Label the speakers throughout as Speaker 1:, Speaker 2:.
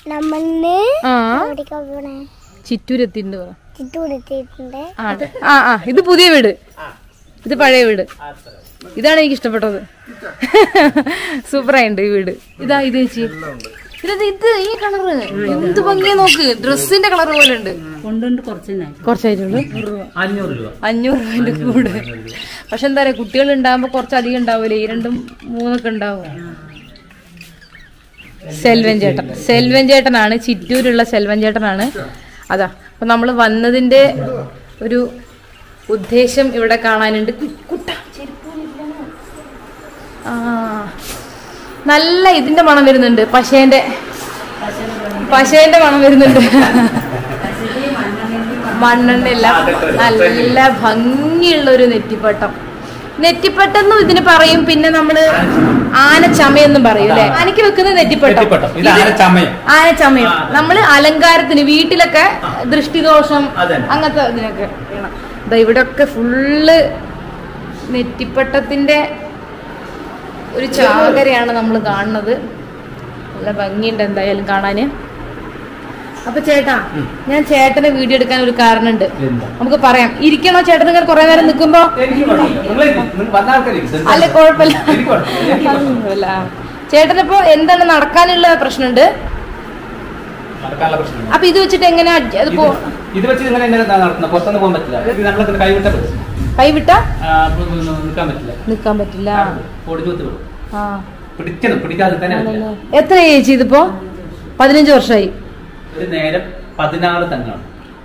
Speaker 1: നമ്മളിന്
Speaker 2: ആ
Speaker 1: എവിടേക്കാ പോണേ
Speaker 2: ചിറ്റൂരെത്തിണ്ട് പറ
Speaker 1: ചുറ്റുകൊടുത്തിട്ടുണ്ട്
Speaker 2: ആ ആ ആ ഇത് പുതിയ വീട് ഇത് പഴയ വീട് ഇതാണ് എനിക്ക് ഇഷ്ടപ്പെട്ടത് സൂപ്പറായിണ്ട് ഈ വീട് ഇതാ ഇത് ചേച്ചി ഇതെന്ത് ഇത് ഈ കളറ് എന്ത് ഭംഗിയാ നോക്ക് ഡ്രസ്സിന്റെ കളർ പോലെ ഉണ്ട്
Speaker 3: കൊണ്ടുകൊണ്ട് കുറച്ചിനായി
Speaker 2: കുറച്ചായിട്ടുള്ളൂ
Speaker 4: അഞ്ഞൂറ് രൂപ
Speaker 2: അഞ്ഞൂറ് രൂപന്റെ കൂട് പക്ഷെ എന്താ പറയാ കുട്ടികൾ ഉണ്ടാകുമ്പോ കുറച്ചധികം ഉണ്ടാവൂലേ ഈ രണ്ടും മൂന്നൊക്കെ ഉണ്ടാവും സെൽവൻ ചേട്ടൻ സെൽവൻ ചേട്ടനാണ് ചിറ്റൂരുള്ള സെൽവൻ ചേട്ടനാണ് അതാ അപ്പൊ നമ്മൾ വന്നതിന്റെ ഒരു ഉദ്ദേശം ഇവിടെ കാണാനുണ്ട് കു- കുട്ട, ചെരുപ്പൊന്നുമില്ല. ആ നല്ല ഇതിന്റെ മണം വരുന്നുണ്ട് പശേന്റെ പശേന്റെ മണം വരുന്നുണ്ട് മണ്ണെണ്ണയില്ല നല്ല ഭംഗിയുള്ള ഒരു നെറ്റിപ്പട്ടം നെറ്റിപ്പട്ടെന്നും ഇതിന് പറയും പിന്നെ നമ്മള് ആനച്ചമയെന്നും പറയും അല്ലെ ആനയ്ക്ക് വെക്കുന്ന നെറ്റിപ്പട്ടം
Speaker 4: നെറ്റിപ്പട്ടം. ഇത് ആനച്ചമയം.
Speaker 2: ആനച്ചമയം നമ്മള് അലങ്കാരത്തിന് വീട്ടിലൊക്കെ ദൃഷ്ടിദോഷം
Speaker 4: അതന്നെ.
Speaker 2: അങ്ങനത്തെ ഇതിനൊക്കെ വേണം ദാ ഇവിടെ ഒക്കെ ഫുള്ള് നെറ്റിപ്പട്ടത്തിന്റെ ഒരു ചാകരയാണ് നമ്മൾ കാണുന്നത് നല്ല ഭംഗിയുണ്ട് എന്തായാലും കാണാന് അപ്പൊ ചേട്ടാ ഞാൻ ചേട്ടനെ വീഡിയോ എടുക്കാൻ ഒരു കാരണമുണ്ട്
Speaker 4: എന്താ?
Speaker 2: നമുക്ക് പറയാം ഇരിക്കണോ ചേട്ടൻ ഇങ്ങനെ കുറെ നേരം നിൽക്കുമ്പോ
Speaker 4: എനിക്ക് കുഴപ്പമില്ല. നിങ്ങള് നിങ്ങൾ വന്ന ആൾക്കാരില്ലേ?
Speaker 2: അല്ല കുഴപ്പമില്ല
Speaker 4: എനിക്ക് കുഴപ്പമില്ല. എനിക്ക് കുഴപ്പമില്ല.
Speaker 2: കുഴപ്പമില്ല. ചേട്ടനിപ്പോ എന്താണ് നടക്കാനുള്ള പ്രശ്നമുണ്ട്
Speaker 4: നടക്കാനുള്ള പ്രശ്നമില്ല.
Speaker 2: അപ്പൊ ഇത് വെച്ചിട്ട് എങ്ങനെ അഡ്ജ- അത് പോ
Speaker 4: ഇത് ഇത് വെച്ച് നിങ്ങൾ എങ്ങനെ നടത്തുന്നത് പുറത്തൊന്നും പോകാൻ പറ്റില്ല ഇത് നമ്മളെ കൈവിട്ട പറ്റും
Speaker 2: കൈവിട്ട
Speaker 4: നിൽക്കാൻ പറ്റില്ല
Speaker 2: നിക്കാൻ പറ്റില്ല
Speaker 4: ഒടിഞ്ഞു കുത്തി വിടും
Speaker 2: ആ
Speaker 4: പിടിക്കണം പിടിക്കാതെ തന്നെ പറ്റില്ല
Speaker 2: എത്ര ചേച്ചി ഇതിപ്പോ പതിനഞ്ച് വർഷമായി
Speaker 4: ഒരു നേരം പതിനാറ് തെങ്ങാണ്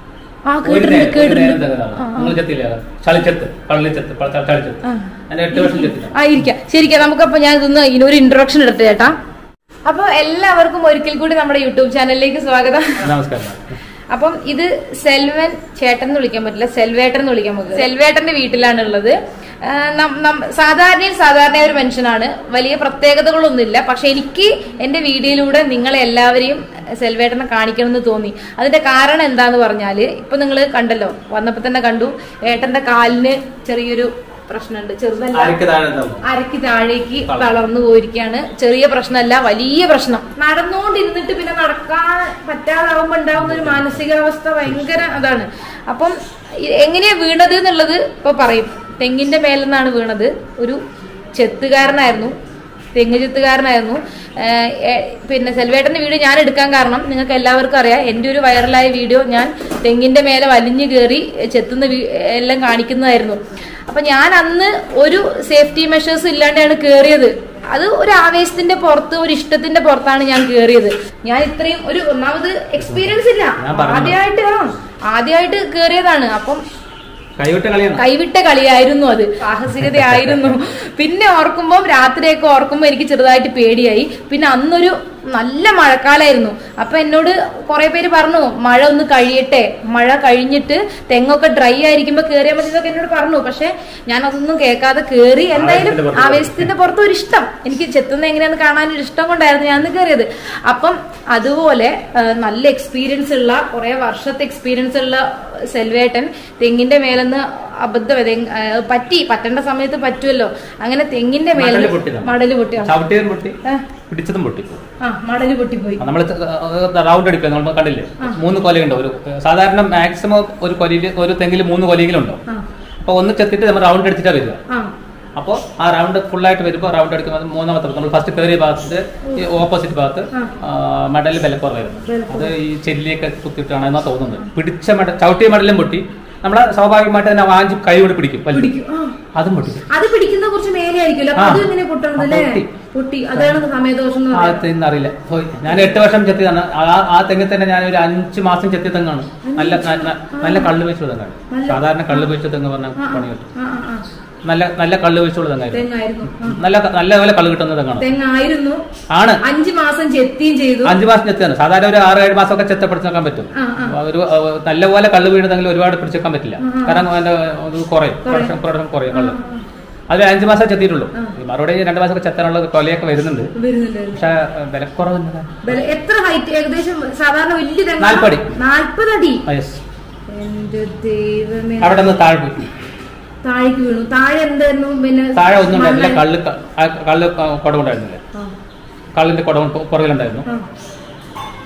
Speaker 2: ആ
Speaker 4: ഒരു
Speaker 2: കേട്ടിട്ടുണ്ട്
Speaker 4: നേരം- ഒരു നേരം
Speaker 2: കേട്ടിട്ടുണ്ട്
Speaker 4: തെങ്ങാണ്
Speaker 2: ആ, ആ.
Speaker 4: നിങ്ങൾ ചെത്തില്ല ചളിച്ചത്ത് പള്ളിച്ചത്ത് പ- ച- ചളിച്ചത്ത്
Speaker 2: ആ.
Speaker 4: അതിന്റെ എട്ട് വർഷം ചെത്തില്ല
Speaker 2: ആ ഇരിക്കാം ശരിക്കാം നമുക്കപ്പോ ഞാൻ ഇതൊന്ന് ഇതിനൊരു ഇൻട്രൊഡക്ഷൻ എടുത്തു ചേട്ടാ അപ്പൊ എല്ലാവർക്കും ഒരിക്കൽ കൂടി നമ്മുടെ യൂട്യൂബ് ചാനലിലേക്ക് സ്വാഗതം
Speaker 4: നമസ്കാരം
Speaker 2: അപ്പം ഇത് സെൽവൻ ചേട്ടൻ എന്ന് വിളിക്കാൻ പറ്റില്ല സെൽവേട്ടൻ എന്ന് വിളിക്കാൻ പറ്റില്ല സെൽവേട്ടന്റെ വീട്ടിലാണ് ഉള്ളത് ആ, നം- നം- സാധാരണയിൽ സാധാരണ ഒരു മനുഷ്യനാണ് വലിയ പ്രത്യേകതകളൊന്നുമില്ല പക്ഷെ എനിക്ക് എന്റെ വീഡിയോയിലൂടെ നിങ്ങളെ എല്ലാവരെയും സെൽവേട്ടനെ കാണിക്കണമെന്ന് തോന്നി അതിന്റെ കാരണം എന്താന്ന് പറഞ്ഞാല് ഇപ്പൊ നിങ്ങൾ കണ്ടല്ലോ വന്നപ്പോ തന്നെ കണ്ടു ഏട്ടന്റെ കാലിന് ചെറിയൊരു പ്രശ്നമുണ്ട് ചെറുതല്ല
Speaker 4: ആർക്ക് താഴെ ഉണ്ടാവും?
Speaker 2: അരക്ക് താഴേക്ക് തളർന്നു പോയിരിക്കുകയാണ് ചെറിയ പ്രശ്നമല്ല വലിയ പ്രശ്നം നടന്നുകൊണ്ടിരുന്നിട്ട് പിന്നെ നടക്കാൻ പറ്റാതാവുമ്പോ ഉണ്ടാവുന്ന ഒരു മാനസികാവസ്ഥ ഭയങ്കര അതാണ് അപ്പം ഇ- എങ്ങനെയാ വീണത് എന്നുള്ളത് ഇപ്പൊ പറയും തെങ്ങിന്റെ മേലെന്നാണ് വീണത് ഒരു ചെത്തുകാരനായിരുന്നു തെങ്ങ് ചെത്തുകാരനായിരുന്നു ഏഹ് ഏ- പിന്നെ സെൽവേട്ടന്റെ വീഡിയോ ഞാൻ എടുക്കാൻ കാരണം നിങ്ങൾക്ക് എല്ലാവർക്കും അറിയാം എൻ്റെ ഒരു വൈറലായ വീഡിയോ ഞാൻ തെങ്ങിന്റെ മേലെ വലിഞ്ഞു കയറി ചെത്തുന്ന വീ- എല്ലാം കാണിക്കുന്നതായിരുന്നു അപ്പൊ ഞാൻ അന്ന് ഒരു സേഫ്റ്റി മെഷേഴ്സ് ഇല്ലാണ്ടാണ് കയറിയത് അത് ഒരു ആവേശത്തിന്റെ പുറത്ത് ഒരു ഇഷ്ടത്തിന്റെ പുറത്താണ് ഞാൻ കയറിയത് ഞാൻ ഇത്രയും ഒരു ഒന്നാമത് എക്സ്പീരിയൻസ് ഇല്ല
Speaker 4: ഞാൻ പറഞ്ഞു.
Speaker 2: ആദ്യമായിട്ട് ആ ആദ്യമായിട്ട് കയറിയതാണ് അപ്പം
Speaker 4: കൈവിട്ട കളിയാണ്
Speaker 2: കൈവിട്ട കളിയായിരുന്നു അത് സാഹസികതയായിരുന്നു പിന്നെ ഓർക്കുമ്പോൾ രാത്രിയൊക്കെ ഓർക്കുമ്പോൾ എനിക്ക് ചെറുതായിട്ട് പേടിയായി പിന്നെ അന്നൊരു നല്ല മഴക്കാലായിരുന്നു അപ്പൊ എന്നോട് കുറെ പേര് പറഞ്ഞു മഴ ഒന്ന് കഴിയട്ടെ മഴ കഴിഞ്ഞിട്ട് തെങ്ങൊക്കെ ഡ്രൈ ആയിരിക്കുമ്പോ കേറിയാൽ മതി എന്നൊക്കെ എന്നോട് പറഞ്ഞു പക്ഷെ ഞാൻ അതൊന്നും കേൾക്കാതെ കേറി എന്തായാലും ആവേശത്തിന്റെ പുറത്ത് ഒരു ഇഷ്ടം എനിക്ക് ചെത്തുന്ന എങ്ങനെയാന്ന് കാണാൻ ഒരു ഇഷ്ടം കൊണ്ടായിരുന്നു ഞാൻ അന്ന് കയറിയത് അപ്പം അതുപോലെ ആ, നല്ല എക്സ്പീരിയൻസ് ഉള്ള കുറെ വർഷത്തെ എക്സ്പീരിയൻസ് ഉള്ള സെൽവേട്ടൻ തെങ്ങിന്റെ മേലെന്ന് അബദ്ധം തെങ്ങ്- ആ, പറ്റി പറ്റേണ്ട സമയത്ത് പറ്റുമല്ലോ അങ്ങനെ തെങ്ങിന്റെ മേലെ
Speaker 4: മടല് പൊട്ടിയതാണ്.
Speaker 2: മടല് പൊട്ടിയ
Speaker 4: ചവിട്ടിയതും പൊട്ടി
Speaker 2: ആ,
Speaker 4: പിടിച്ചതും പൊട്ടി
Speaker 2: ആ മടല് പൊട്ടിപ്പോയി
Speaker 4: നമ്മൾ റൗണ്ട് അടിക്കുക നമ്മൾ കണ്ടില്ലേ മൂന്ന് കൊലയുണ്ട് ഒരു സാധാരണ മാക്സിമം ഒരു കൊലയിൽ ഒരു തെങ്ങിൽ മൂന്ന് കൊലയെങ്കിലും
Speaker 2: ആ
Speaker 4: അപ്പൊ ഒന്ന് ചെത്തിട്ട് നമ്മൾ റൗണ്ട് എടുത്തിട്ടാ വരിക
Speaker 2: ആ
Speaker 4: അപ്പോൾ ആ റൗണ്ട് ഫുൾ ആയിട്ട് വരുമ്പോൾ റൗണ്ട് എടുക്കുമ്പോൾ മൂന്നാമത്തെ നമ്മൾ ഫസ്റ്റ് കയറിയ ഭാഗത്ത് ഈ ഓപ്പോസിറ്റ് ഭാഗത്ത് മെഡൽ വിലക്കുറവായിരുന്നു അത് ഈ ചെല്ലിയൊക്കെ കുത്തിയിട്ടാണ് എന്നാ തോന്നുന്നത് പിടിച്ച മെഡൽ ചവിട്ടിയ മെഡലും പൊട്ടി നമ്മളെ സ്വാഭാവികമായിട്ട് തന്നെ വാഞ്ചി കൈ കൊണ്ട് പിടിക്കും വലിക്കും.
Speaker 2: പിടിക്കും ആ
Speaker 4: അതും പൊട്ടി
Speaker 2: അത് പിടിക്കുന്ന കുറച്ച് മേലെ ആയിരിക്കുമല്ലോ അപ്പൊ
Speaker 4: ആ.
Speaker 2: അത് ഇങ്ങനെ പൊട്ടണത് അല്ലേ
Speaker 4: പൊട്ടി.
Speaker 2: പൊട്ടി അതാണ് സമയദോഷം എന്ന്
Speaker 4: ആ
Speaker 2: പറയുന്നത്
Speaker 4: തെങ്ങ് അറിയില്ല പോയി ഞാൻ എട്ട് വർഷം ചെത്തിയതാണ് ആ ആ തെങ്ങിൽ തന്നെ ഞാൻ ഒരു അഞ്ച് മാസം ചെത്തിയ തെങ്ങാണ് നല്ല ന- ന- നല്ല കള്ള് വെച്ചുള്ള തെങ്ങാണ് സാധാരണ കള്ള് വെച്ച തെങ്ങ് പറഞ്ഞാൽ പണി കിട്ടും
Speaker 2: ആ ആ ആ
Speaker 4: നല്ല നല്ല കള്ള് വെച്ചുള്ള തെങ്ങായിരുന്നു
Speaker 2: തെങ്ങായിരുന്നു ആ.
Speaker 4: നല്ല നല്ല പോലെ കള്ള് കിട്ടുന്ന തെങ്ങാണ്
Speaker 2: തെങ്ങായിരുന്നു
Speaker 4: ആണ്
Speaker 2: അഞ്ചു മാസം ചെത്തിയും ചെയ്തു
Speaker 4: അഞ്ചു മാസം ചെത്തിയാണ് സാധാരണ ഒരു ആറ് ഏഴ് മാസമൊക്കെ ചെത്ത പിടിച്ചേക്കാൻ പറ്റും
Speaker 2: ആ, ആ.
Speaker 4: ഒരു അഹ് നല്ലപോലെ കള്ള് വീണതെങ്കിൽ ഒരുപാട് പിടിച്ചേക്കാൻ പറ്റില്ല കാരണം അതിന്റെ ഇത് കുറയും പ്രൊഡക്ഷൻ പ്രൊഡക്ഷൻ കുറയും കള്ള് അത് അഞ്ചു മാസം ചെത്തിയിട്ടുള്ളൂ ഈ മറുപടി രണ്ട് മാസമൊക്കെ ചെത്താനുള്ള കൊലയൊക്കെ വരുന്നുണ്ട്
Speaker 2: വരുന്നുണ്ട്
Speaker 4: പക്ഷെ വിലക്കുറവ് തന്നെ
Speaker 2: ബല- എത്ര ഹൈറ്റ് ഏകദേശം സാധാരണ വലിയ തെങ്ങ്
Speaker 4: നാൽപ്പടി.
Speaker 2: നാൽപ്പത് അടി
Speaker 4: യെസ്
Speaker 2: എന്റെ ദൈവമേ
Speaker 4: അവിടെ നിന്ന് താഴെ പോയി
Speaker 2: താഴേക്ക് വീണു താഴെ എന്തായിരുന്നു പിന്നെ
Speaker 4: താഴെ ഒന്നും ഉണ്ടായിരുന്നില്ല
Speaker 2: മണ്ണായി-
Speaker 4: കള്ള് ക- ആ കള്ള് ക- കുടം ഉണ്ടായിരുന്നില്ല
Speaker 2: ആ,
Speaker 4: കള്ളിന്റെ കുടം പു- പുറകിലുണ്ടായിരുന്നു
Speaker 2: ആ.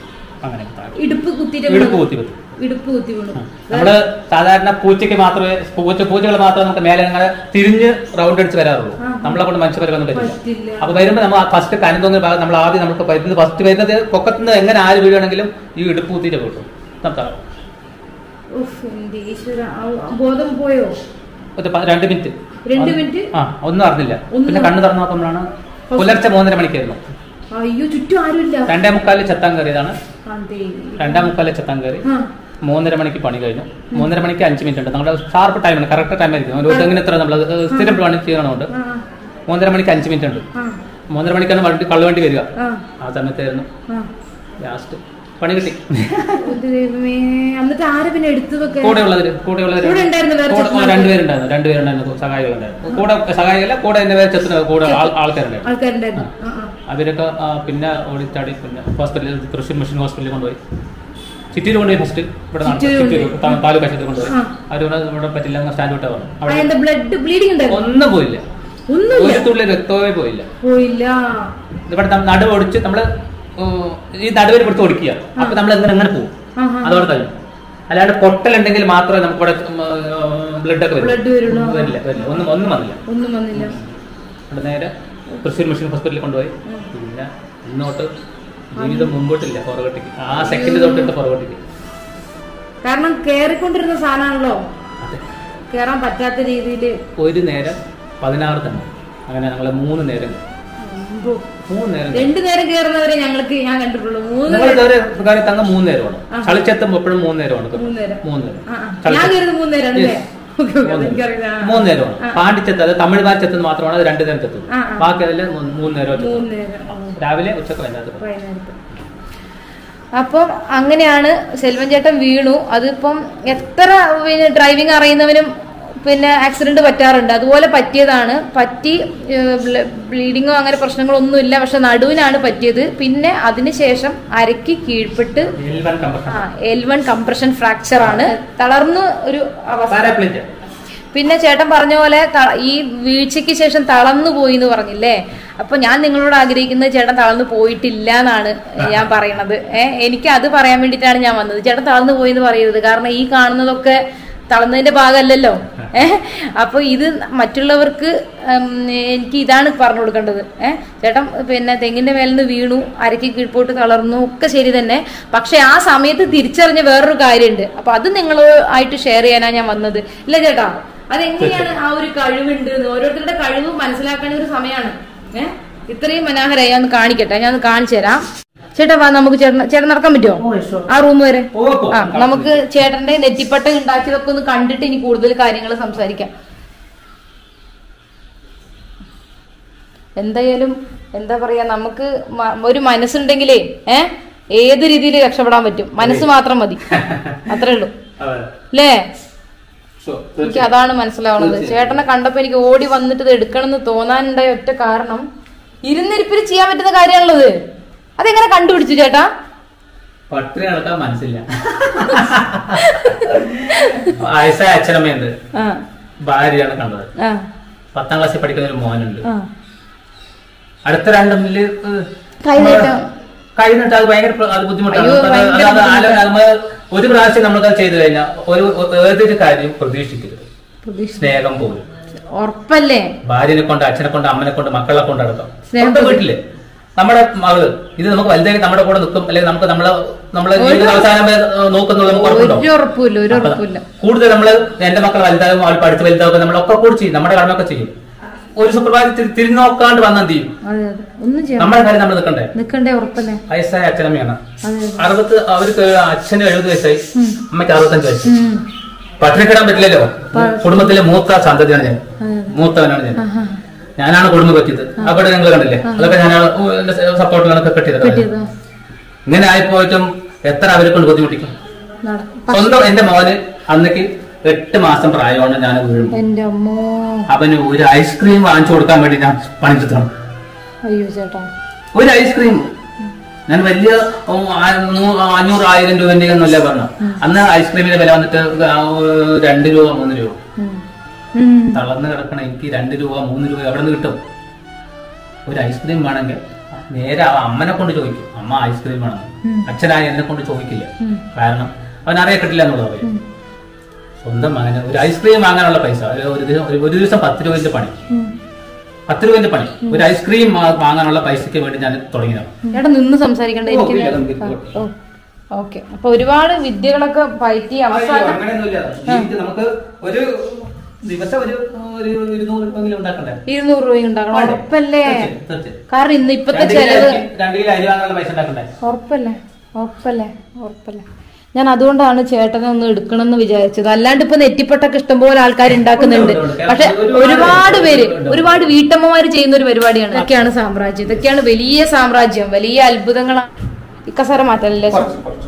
Speaker 4: അങ്ങനെ താഴെ.
Speaker 2: ഇടുപ്പ് കുത്തിയിട്ട്
Speaker 4: ഇടുപ്പ്
Speaker 2: വീണു.
Speaker 4: കുത്തി കുത്തി
Speaker 2: ഇടുപ്പ് കുത്തി വീണു
Speaker 4: നമ്മള് സാധാരണ പൂച്ചയ്ക്ക് മാത്രമേ പൂച്ച പൂച്ചകൾ മാത്രമേ നമുക്ക് മേലെ അങ്ങനെ തിരിഞ്ഞ് റൗണ്ട് അടിച്ച് വരാറുള്ളൂ
Speaker 2: ആ.
Speaker 4: നമ്മളെ കൊണ്ട് മനുഷ്യർക്കൊന്നും പറ്റില്ല
Speaker 2: പറ്റില്ല
Speaker 4: അപ്പൊ വരുമ്പോ നമ്മൾ ഫസ്റ്റ് കനം തോന്നുന്ന ഭാഗം നമ്മൾ ആദ്യം നമുക്ക് വരുന്നത് ഫസ്റ്റ് വരുന്നത് പൊക്കത്തുനിന്ന് എങ്ങനെ ആര് വീഴുകയാണെങ്കിലും ഈ ഇടുപ്പ് കുത്തിയിട്ട് കിട്ടും നമുക്ക്
Speaker 2: ഉഫ്, എന്റെ ഈശ്വര ആ, ബോധം പോയോ
Speaker 4: ഒരു പ- രണ്ട് മിനിറ്റ്
Speaker 2: രണ്ട് മിനിറ്റ്
Speaker 4: ആ ഒന്നും അറിഞ്ഞില്ല
Speaker 2: ഒന്നും
Speaker 4: പിന്നെ കണ്ണ് തുറന്നു നോക്കുമ്പോഴാണ് പുലർച്ചെ മൂന്നര മണിക്കായിരുന്നു
Speaker 2: അയ്യോ ചുറ്റും ആരുമില്ല
Speaker 4: രണ്ടേ മുക്കാലിൽ ചെത്താൻ കയറിയതാണ്
Speaker 2: അതെ
Speaker 4: രണ്ടേ മുക്കാലിൽ ചെത്താൻ കയറി
Speaker 2: ആ
Speaker 4: മൂന്നര മണിക്ക് പണി കഴിഞ്ഞു മൂന്നര മണിക്ക് അഞ്ച് മിനിറ്റ് ഉണ്ട് നമ്മുടെ ഷാർപ്പ് ടൈമാണ് കറക്റ്റ് ടൈം ആയിരിക്കും ഒരു ദിവസം ഇത്ര നമ്മൾ സ്ഥിരം പണി ചെയ്യണമുണ്ട്
Speaker 2: ആ
Speaker 4: മൂന്നര മണിക്ക് അഞ്ച് മിനിറ്റ് ഉണ്ട്
Speaker 2: ആ
Speaker 4: മൂന്നര മണിക്കാണ് വണ്ടി കള്ളുവണ്ടി വരിക
Speaker 2: ആ
Speaker 4: ആ സമയത്തായിരുന്നു
Speaker 2: ആ
Speaker 4: ലാസ്റ്റ് പണി കിട്ടി
Speaker 2: ഇത് ദൈവമേ എന്നിട്ട് ആരെ പിന്നെ എടുത്തു വെക്കാൻ
Speaker 4: കൂടെ ഉള്ളവര് കൂടെ ഉള്ളവര്
Speaker 2: കൂടെ ഉണ്ടായിരുന്ന വേറെ
Speaker 4: കൂടെ-
Speaker 2: ചെറുക്കന്മാർ?
Speaker 4: രണ്ടുപേരുണ്ടായിരുന്നു രണ്ടുപേരുണ്ടായിരുന്നു സഹായികളുണ്ടായിരുന്നു കൂടെ സഹായികല്ല കൂടെ എന്റെ പേര് ചെത്തുന്ന കൂടെ ആൾ- ആൾക്കാരുണ്ടായിരുന്നു
Speaker 2: ആൾക്കാരുണ്ടായിരുന്നു ആ ആ
Speaker 4: അവരൊക്കെ ആ, പിന്നെ ഓടിച്ചാടി പിന്നെ ഹോസ്പിറ്റലിൽ തൃശ്ശൂർ മിഷൻ ഹോസ്പിറ്റലിൽ കൊണ്ടുപോയി ചിറ്റൂർ കൊണ്ടുപോയി ഫസ്റ്റ് ഇവിടെ നടന്നു.
Speaker 2: ചിറ്റൂര്
Speaker 4: ചിറ്റൂര് താ- താലൂക്ക് ആശുപത്രി കൊണ്ടുപോയി
Speaker 2: ആ.
Speaker 4: അവർ ഇവിടെ പറ്റില്ല സ്റ്റാൻഡ് വിട്ടാ പറഞ്ഞു
Speaker 2: ആ,
Speaker 4: അവിടെ
Speaker 2: എന്താ ബ്ലഡ് ബ്ലീഡിംഗ് ഉണ്ടായിരുന്നു
Speaker 4: ഒന്നും പോയില്ല
Speaker 2: ഒന്നുമില്ല
Speaker 4: ഒരു തുള്ളി രക്തമേ പോയില്ല
Speaker 2: പോയില്ല
Speaker 4: ഇവിടെ നം- നടുവ് ഒടിച്ച് നമ്മള് ഉം, ഈ നടുവിൽ പിടിച്ച് ഒടിക്കുക അപ്പൊ നമ്മൾ എങ്ങനെ എങ്ങനെ പോകും
Speaker 2: ആഹാ.
Speaker 4: അതോടെ കഴിഞ്ഞു അല്ലാണ്ട് പൊട്ടലുണ്ടെങ്കിൽ മാത്രമേ നമുക്ക് ഇവിടെ ബ്ലഡ് ഒക്കെ
Speaker 2: Blood വരുള്ളൂ.
Speaker 4: വരില്ല വരില്ല ഒന്നും ഒന്നും വന്നില്ല
Speaker 2: ഒന്നും വന്നില്ല
Speaker 4: ഇവിടെ നേരെ തൃശ്ശൂർ മിഷൻ ഹോസ്പിറ്റലിൽ കൊണ്ടുപോയി പിന്നെ ഇന്നോട്ട് ജീവിതം മുമ്പോട്ടില്ല പുറകോട്ടേക്ക് ആ സെക്കൻഡ് തൊട്ടിട്ട് പുറകോട്ടേക്ക്
Speaker 2: കാരണം കേറിക്കൊണ്ടിരുന്ന സാധനമാണല്ലോ
Speaker 4: അതെ
Speaker 2: കേറാൻ പറ്റാത്ത രീതിയിൽ
Speaker 4: ഒരു നേരം പതിനാറ് തന്നെ അങ്ങനെ ഞങ്ങള് മൂന്ന് നേരം മൂന്ന് നേരം
Speaker 2: രണ്ടു നേരം കേറുന്നവരെ ഞങ്ങൾക്ക് ഞാൻ കണ്ടിട്ടുള്ളൂ മൂന്ന്
Speaker 4: നിങ്ങൾ ഇതുവരെ കാര്യം തങ്ങ മൂന്ന് നേരമാണ്
Speaker 2: ആ.
Speaker 4: ചളിച്ചെത്തുമ്പോൾ എപ്പോഴും മൂന്ന് നേരമാണ്
Speaker 2: മൂന്ന് നേരം
Speaker 4: മൂന്ന് നേരം
Speaker 2: ആ, ആ. ഞാൻ
Speaker 4: ചളിച്ചെത്ത്.
Speaker 2: കയറുന്നത് മൂന്ന് നേരം അല്ലേ
Speaker 4: Yes.
Speaker 2: ഓക്കെ ഓക്കെ
Speaker 4: മൂന്ന്
Speaker 2: എനിക്കറിയില്ല
Speaker 4: നേരം.
Speaker 2: ആ.
Speaker 4: മൂന്ന് നേരമാണ്
Speaker 2: ആ.
Speaker 4: പാണ്ടിച്ചെത്ത് അത് തമിഴ് ഭാഷത്തെത്ത് മാത്രമാണ് അത് രണ്ട് നേരം തെത്തുന്നത്
Speaker 2: ആ, ആ.
Speaker 4: ബാക്കി അതിൽ മൂന്ന് നേരം എത്തും.
Speaker 2: മൂന്ന് നേരം ഓ.
Speaker 4: രാവിലെ ഉച്ചക്ക് വൈകുന്നേരത്ത്
Speaker 2: വയനാട് അപ്പം അങ്ങനെയാണ് സെൽവൻ ചേട്ടൻ വീണു അതിപ്പം എത്ര പിന്നെ ഡ്രൈവിംഗ് അറിയുന്നവനും പിന്നെ ആക്സിഡന്റ് പറ്റാറുണ്ട് അതുപോലെ പറ്റിയതാണ് പറ്റി ബ്ലീഡിങ്ങോ അങ്ങനെ പ്രശ്നങ്ങളൊന്നുമില്ല പക്ഷെ നടുവിനാണ് പറ്റിയത് പിന്നെ അതിനുശേഷം അരയ്ക്ക് കീഴ്പ്പെട്ട്
Speaker 4: എൽവൻ കമ്പഷൻ
Speaker 2: ആ എൽ വൺ കംപ്രഷൻ ഫ്രാക്ചർ ആണ് തളർന്ന് ഒരു അവസ്ഥ
Speaker 4: പാരാപ്ലിജ്
Speaker 2: പിന്നെ ചേട്ടൻ പറഞ്ഞ പോലെ ത- ഈ വീഴ്ചയ്ക്ക് ശേഷം തളർന്നു പോയി എന്ന് പറഞ്ഞില്ലേ അപ്പൊ ഞാൻ നിങ്ങളോട് ആഗ്രഹിക്കുന്നത് ചേട്ടൻ തളർന്നു പോയിട്ടില്ല എന്നാണ് ഞാൻ പറയണത് ഏഹ് എനിക്ക് അത് പറയാൻ വേണ്ടിയിട്ടാണ് ഞാൻ വന്നത് ചേട്ടൻ തളർന്നു പോയി എന്ന് പറയരുത് കാരണം ഈ കാണുന്നതൊക്കെ തളർന്നതിന്റെ ഭാഗമല്ലല്ലോ ഏഹ് അപ്പൊ ഇത് മറ്റുള്ളവർക്ക് ഉം, എനിക്ക് ഇതാണ് പറഞ്ഞു കൊടുക്കേണ്ടത് ഏഹ് ചേട്ടൻ പിന്നെ തെങ്ങിന്റെ മേലിൽ നിന്ന് വീണു അരയ്ക്ക് കീഴ്പോട്ട് തളർന്നു ഒക്കെ ശരി തന്നെ പക്ഷെ ആ സമയത്ത് തിരിച്ചറിഞ്ഞ വേറൊരു കാര്യമുണ്ട് അപ്പൊ അത് നിങ്ങളുമായിട്ട് ഷെയർ ചെയ്യാനാണ് ഞാൻ വന്നത് ഇല്ല ചേട്ടാ അതെങ്ങനെയാണ് ആ ഒരു കഴിവുണ്ട് എന്ന് ഓരോരുത്തരുടെ കഴിവ് മനസ്സിലാക്കേണ്ട ഒരു സമയമാണ് ഏഹ് ഇത്രയും മനോഹരമായി ഞാൻ ഒന്ന് കാണിക്കട്ടെ ഞാൻ ഒന്ന് കാണിച്ചു തരാം ചേട്ടാ വാ നമുക്ക് ചേട്ടൻ ചേട്ടൻ നടക്കാൻ പറ്റുമോ ആ റൂം വരെ
Speaker 4: ഓ, പോ.
Speaker 2: ആ നമുക്ക് ചേട്ടന്റെ നെറ്റിപ്പട്ട ഉണ്ടാക്കിയതൊക്കെ ഒന്ന് കണ്ടിട്ട് ഇനി കൂടുതൽ കാര്യങ്ങൾ സംസാരിക്കാം എന്തായാലും എന്താ പറയാ നമുക്ക് മ- ഒരു മനസ്സുണ്ടെങ്കിലേ ഏ ഏത് രീതിയിൽ രക്ഷപ്പെടാൻ പറ്റും മനസ്സ് മാത്രം മതി അത്രേ ഉള്ളൂ അല്ലേ എനിക്ക് അതാണ് മനസ്സിലാവുന്നത് ചേട്ടനെ കണ്ടപ്പോ എനിക്ക് ഓടി വന്നിട്ട് ഇത് എടുക്കണം എന്ന് തോന്നാനുണ്ടായ ഒറ്റ കാരണം ഇരുന്നിരിപ്പിൽ ചെയ്യാൻ പറ്റുന്ന കാര്യമാണുള്ളത് അതെങ്ങനെ കണ്ടുപിടിച്ചു ചേട്ടാ
Speaker 4: പട്ടിണി നടക്കാൻ മനസ്സില്ല വയസ്സായ അച്ഛനമ്മയുണ്ട്
Speaker 2: ആ
Speaker 4: ഭാര്യയാണ് കണ്ടത്
Speaker 2: ആ
Speaker 4: പത്താം ക്ലാസ്സിൽ പഠിക്കുന്ന ഒരു മോനുണ്ട്
Speaker 2: ആ
Speaker 4: അടുത്ത രണ്ട് മില്ല്
Speaker 2: കൈ നീട്ടം.
Speaker 4: കൈ നീട്ടം അത് ഭയങ്കര പ്ര- അത് ബുദ്ധിമുട്ടാണ്
Speaker 2: അയ്യോ,
Speaker 4: അത്
Speaker 2: ഭയങ്കര
Speaker 4: അത് ആലോ- നമ്മള് ഒരു പ്രാവശ്യം നമ്മൾക്കത് ചെയ്തു കഴിഞ്ഞാൽ ഒരു ഏതൊരു കാര്യം പ്രതീക്ഷിക്കരുത്
Speaker 2: പ്രതീക്ഷ
Speaker 4: സ്നേഹം പോലും
Speaker 2: ഉറപ്പല്ലേ
Speaker 4: ഭാര്യനെ കൊണ്ട് അച്ഛനെ കൊണ്ട് അമ്മനെ കൊണ്ട് മക്കളെ കൊണ്ട് അടക്കം
Speaker 2: സ്നേഹം
Speaker 4: സ്വന്തം വീട്ടില് നമ്മുടെ മകള് ഇത് നമുക്ക് വലുതായി നമ്മുടെ കൂടെ നിൽക്കും അല്ലെങ്കിൽ നമുക്ക് നമ്മളെ നമ്മളെ ജീവിത അവസാനം വരെ നോക്കുന്നുള്ളത് നമുക്ക് ഉറപ്പുണ്ടോ
Speaker 2: ഒരു ഉറപ്പില്ല ഒരു
Speaker 4: അപ്പൊ
Speaker 2: ഉറപ്പില്ല
Speaker 4: കൂടുതൽ നമ്മള് എന്റെ മക്കൾ വലുതാകും അവൾ പഠിച്ച് വലുതാകും നമ്മളൊക്കെ കൂടി ചെയ്യും നമ്മുടെ കടമൊക്കെ ചെയ്യും ഒരു സുപ്രഭാതത്തിൽ തിരി- തിരിഞ്ഞു നോക്കാണ്ട് വന്നാൽ എന്ത് ചെയ്യും
Speaker 2: അതെ അതെ ഒന്നും ചെയ്യാം
Speaker 4: നമ്മുടെ കാര്യം നമ്മൾ നിൽക്കണ്ടേ
Speaker 2: നിക്കണ്ടേ ഉറപ്പല്ലേ
Speaker 4: വയസ്സായ അച്ഛനമ്മയാണ്
Speaker 2: അതെ
Speaker 4: അറുപത്ത് അവർക്ക് അച്ഛന് എഴുപത് വയസ്സായി
Speaker 2: ഉം.
Speaker 4: അമ്മയ്ക്ക് അറുപത്തഞ്ച് വയസ്സ്
Speaker 2: ഉം.
Speaker 4: പട്ടിണി കിടാൻ പറ്റില്ലല്ലോ കുടുംബത്തിലെ മൂത്ത സന്തതിയാണ് ഞാൻ
Speaker 2: അതെ
Speaker 4: മൂത്തവനാണ് ഞാൻ
Speaker 2: ആഹാ.
Speaker 4: ഞാനാണ് കുടുംബം പറ്റിയത് അവിടെ നിങ്ങൾ കണ്ടില്ലേ അതൊക്കെ ഞാനാണ് ഓ, എന്റെ സപ്പോർട്ടിലൊക്കെ കെട്ടിയത്
Speaker 2: കിട്ടിയത്
Speaker 4: ഇങ്ങനെ ആയിപ്പോയിട്ടും എത്ര അവരെ കൊണ്ട് ബുദ്ധിമുട്ടിക്കും
Speaker 2: നട-
Speaker 4: സ്വന്തം എന്റെ മോന് അന്നേക്ക് എട്ട് മാസം പ്രായമാണ് ഞാൻ വീഴും
Speaker 2: എന്റെ അമ്മോ
Speaker 4: അവന് ഒരു ഐസ്ക്രീം വാങ്ങിച്ചു കൊടുക്കാൻ വേണ്ടി ഞാൻ പണിച്ചെത്തണം
Speaker 2: അയ്യോ ചേട്ടാ
Speaker 4: ഒരു ഐസ്ക്രീം ഞാൻ വലിയ ഓ, ആ- നൂ- അഞ്ഞൂറ് ആയിരം രൂപന്റെ ഒന്നുമല്ല പറഞ്ഞു അന്ന് ഐസ്ക്രീമിന്റെ വില വന്നിട്ട് ആ, രണ്ട് രൂപ മൂന്ന് രൂപ
Speaker 2: ഉം. ഉം.
Speaker 4: തളർന്ന് കിടക്കണ എനിക്ക് രണ്ട് രൂപ മൂന്ന് രൂപ എവിടെ നിന്ന് കിട്ടും ഒരു ഐസ്ക്രീം വേണമെങ്കിൽ നേരെ അവ അമ്മനെ കൊണ്ട് ചോദിക്കും അമ്മ ഐസ്ക്രീം വേണം അച്ഛനായി എന്നെ കൊണ്ട് ചോദിക്കില്ല കാരണം അവൻ അറിയപ്പെട്ടില്ല എന്നുള്ളത് പറയും സ്വന്തം മകന് ഒരു ഐസ്ക്രീം വാങ്ങാനുള്ള പൈസ ഒരു- ഒരു ദിവസം ഒരു- ഒരു ദിവസം പത്ത് രൂപന്റെ പണി പത്ത് രൂപന്റെ പണി ഒരു ഐസ്ക്രീം വാ- വാങ്ങാനുള്ള പൈസക്ക് വേണ്ടി ഞാൻ തുടങ്ങിയതാണ്
Speaker 2: ചേട്ടാ നിന്ന് സംസാരിക്കണ്ട
Speaker 4: ഓ,
Speaker 2: എനിക്ക്
Speaker 4: ഇല്ല, നമുക്ക്
Speaker 2: ആ,
Speaker 4: ഇരിക്കാം.
Speaker 2: ഓ ഓക്കെ അപ്പൊ ഒരുപാട് വിദ്യകളൊക്കെ പയറ്റി
Speaker 4: അയ്യോ,
Speaker 2: അവസാനം
Speaker 4: അങ്ങനെയൊന്നുമില്ല ജീവിതത്തിൽ നമുക്ക് ഒരു ദിവസം ഒരു ഒരു ഇരുന്നൂറ് രൂപയെങ്കിലും ഉണ്ടാക്കണ്ടേ
Speaker 2: ഇരുന്നൂറ് രൂപ ഉണ്ടാക്കണം
Speaker 4: വേണ്ടേ?
Speaker 2: ഉറപ്പല്ലേ
Speaker 4: തീർച്ചയായും, തീർച്ചയായും.
Speaker 2: കാരണം ഇന്ന് ഇപ്പത്തെ
Speaker 4: രണ്ട് കിലോ
Speaker 2: ചെലവ്
Speaker 4: അരി- രണ്ട് കിലോ അരി വാങ്ങാനുള്ള പൈസ ഉണ്ടാക്കണ്ടേ
Speaker 2: ഉറപ്പല്ലേ ഉറപ്പല്ലേ ഉറപ്പല്ലേ ഞാൻ അതുകൊണ്ടാണ് ചേട്ടനെ ഒന്ന് എടുക്കണം എന്ന് വിചാരിച്ചത് അല്ലാണ്ട് ഇപ്പൊ നെറ്റിപ്പട്ടൊക്കെ ഇഷ്ടംപോലെ ആൾക്കാർ ഉണ്ടാക്കുന്നുണ്ട്
Speaker 4: ഉണ്ട്, ഉണ്ട്.
Speaker 2: പക്ഷെ
Speaker 4: ഒരുപാട്
Speaker 2: ഒരുപാട് പേര്
Speaker 4: ഉണ്ട്.
Speaker 2: ഒരുപാട് വീട്ടമ്മമാര് ചെയ്യുന്ന ഒരു പരിപാടിയാണ് ഇതൊക്കെയാണ് സാമ്രാജ്യം ഇതൊക്കെയാണ് വലിയ സാമ്രാജ്യം വലിയ അത്ഭുതങ്ങളാണ് ഈ കസേര മാറ്റല്ലേ
Speaker 4: കുറച്ച്, കുറച്ച്.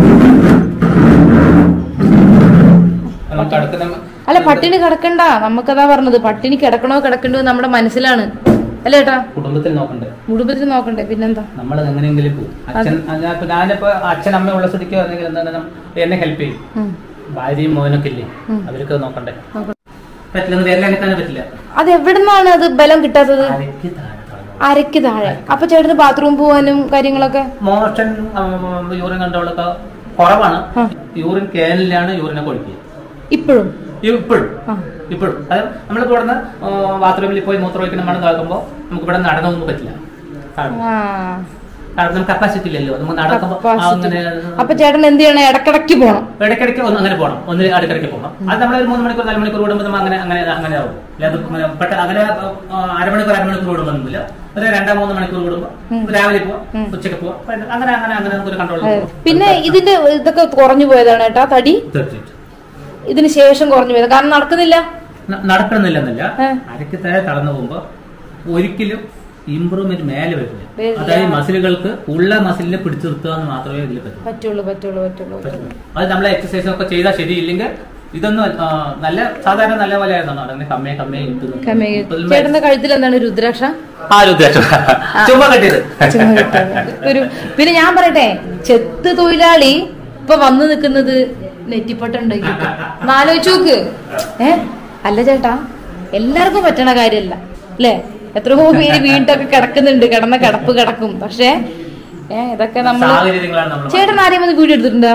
Speaker 4: നമുക്ക് അടുക്കുന്ന
Speaker 2: അല്ല പട്ടിണി കിടക്കണ്ട നമുക്കതാ പറഞ്ഞത് പട്ടിണി കിടക്കണോ കിടക്കണ്ടോ നമ്മുടെ മനസ്സിലാണ് അല്ലേ ഏട്ടാ
Speaker 4: കുടുംബത്തിൽ നോക്കണ്ടേ
Speaker 2: കുടുംബത്തിൽ നോക്കണ്ടേ പിന്നെന്താ
Speaker 4: നമ്മൾ എങ്ങനെയെങ്കിലും പോകും അച്ഛൻ ഞാനിപ്പോ ഞാനിപ്പോ അച്ഛൻ അമ്മ ഉള്ള സ്ഥിതിക്ക് അല്ലെങ്കിൽ എന്താണ് നം- എന്നെ ഹെൽപ്പ് ചെയ്യും
Speaker 2: ഉം.
Speaker 4: ഭാര്യയും മോനൊക്കെ ഇല്ലേ അവർക്ക് നോക്കണ്ടേ
Speaker 2: നോക്കണം.
Speaker 4: പറ്റില്ല വേറെ അങ്ങനെ പറ്റില്ല
Speaker 2: അത് എവിടുന്നാണ് അത് ബലം കിട്ടാത്തത്
Speaker 4: അരയ്ക്ക് താഴെ താഴെ.
Speaker 2: അരയ്ക്ക് താഴെ അപ്പൊ ചേട്ടന് ബാത്റൂം പോവാനും കാര്യങ്ങളൊക്കെ
Speaker 4: മോഷൻ യൂറിൻ കൺട്രോളൊക്കെ കുറവാണ് യൂറിൻ ക്യാനിലാണ് യൂറിനെ കൊടുക്കുക
Speaker 2: ഇപ്പോഴും
Speaker 4: ഇപ്പോഴും
Speaker 2: ആ.
Speaker 4: ഇപ്പോഴും അത് നമ്മളിപ്പോ ഇവിടുന്ന് ബാത്റൂമിൽ പോയി മൂത്രം ഒഴിക്കുന്ന മണം കാക്കുമ്പോൾ നമുക്ക് ഇവിടെ നടന്നൊന്നും പറ്റില്ല കാരണം
Speaker 2: ആ
Speaker 4: കാരണം നമുക്ക് കപ്പാസിറ്റി ഇല്ലല്ലോ നമുക്ക് നടക്കുമ്പോൾ
Speaker 2: Capacity.
Speaker 4: അങ്ങനെ
Speaker 2: അപ്പൊ ചേട്ടൻ എന്ത് ചെയ്യണം ഇടക്കിടക്ക് പോണം
Speaker 4: ഇടയ്ക്കിടയ്ക്ക് ഒന്ന് അങ്ങനെ പോകണം ഒന്ന് ഇടയ്ക്കിടയ്ക്ക് പോകണം അത് നമ്മൾ ഒരു മൂന്ന് മണിക്കൂർ നാല് മണിക്കൂർ കൂടുമ്പോൾ നമ്മൾ അങ്ങനെ അങ്ങനെ അങ്ങനെ ആവും അല്ലാതെ ഇങ്ങനെ പെട്ടെന്ന് അങ്ങനെ ആ, അരമണിക്കൂർ അരമണിക്കൂർ കൂടുമ്പോഴൊന്നുമില്ല ഒരു രണ്ടോ മൂന്ന് മണിക്കൂർ കൂടുമ്പോൾ രാവിലെ പോവാം ഉച്ചയ്ക്ക് പോവാം അങ്ങനെ അങ്ങനെ അങ്ങനെ നമുക്ക് ഒരു കൺട്രോൾ
Speaker 2: അതെ. പിന്നെ ഇതിന്റെ ഇതൊക്കെ കുറഞ്ഞു പോയതാണ് ഏട്ടാ തടി
Speaker 4: തീർച്ചയായിട്ടും
Speaker 2: ഇതിന് ശേഷം കുറഞ്ഞു പോയത് കാരണം നടക്കുന്നില്ല
Speaker 4: ന- നടക്കണമെന്നില്ലെന്നല്ല
Speaker 2: ഏ.
Speaker 4: അരയ്ക്ക് താഴെ തളർന്നു പോകുമ്പോൾ ഒരിക്കലും ഇമ്പ്രൂവ്മെന്റ് മേലെ വരില്ല
Speaker 2: വരില്ല.
Speaker 4: അതായത് മസിലുകൾക്ക് ഉള്ള മസിലിനെ പിടിച്ചു നിർത്തുക എന്ന് മാത്രമേ ഇതിൽ പറ്റൂ
Speaker 2: പറ്റുള്ളൂ പറ്റുള്ളൂ പറ്റുള്ളൂ പറ്റുള്ളൂ.
Speaker 4: അത് നമ്മളെ എക്സസൈസ് ഒക്കെ ചെയ്താൽ ശരിയില്ലെങ്കിൽ ഇതൊന്നും ആ, നല്ല സാധാരണ നല്ല പോലെ ആയിരുന്നു അങ്ങനെ കമ്മേ കമ്മേ ഇട്ടു
Speaker 2: കമ്മി. ചേട്ടന്റെ കഴുത്തിൽ എന്താണ് രുദ്രാക്ഷ
Speaker 4: ആരും ഉദ്ദേശം ചുമ്മാ കെട്ടിയത്
Speaker 2: ചുമ്മാ കിട്ടിയത്. ഒരു പിന്നെ ഞാൻ പറയട്ടെ ചെത്ത് തൊഴിലാളി ഇപ്പൊ വന്നു നിൽക്കുന്നത് നെറ്റിപ്പട്ട ഉണ്ടാക്കിയിട്ട് ആലോചിച്ച് നോക്ക് ഏ അല്ല ചേട്ടാ എല്ലാവർക്കും പറ്റണ കാര്യമല്ല അല്ലേ എത്രയോ പേര് വീണ്ടൊക്കെ കിടക്കുന്നുണ്ട് കിടന്ന കിടപ്പ് കിടക്കും പക്ഷേ ഏ ഇതൊക്കെ നമ്മള്
Speaker 4: സാഹചര്യങ്ങളാണ് നമ്മൾ
Speaker 2: ചേട്ടൻ ആരെയും വന്ന് വീഡിയോ എടുത്തിട്ടുണ്ടോ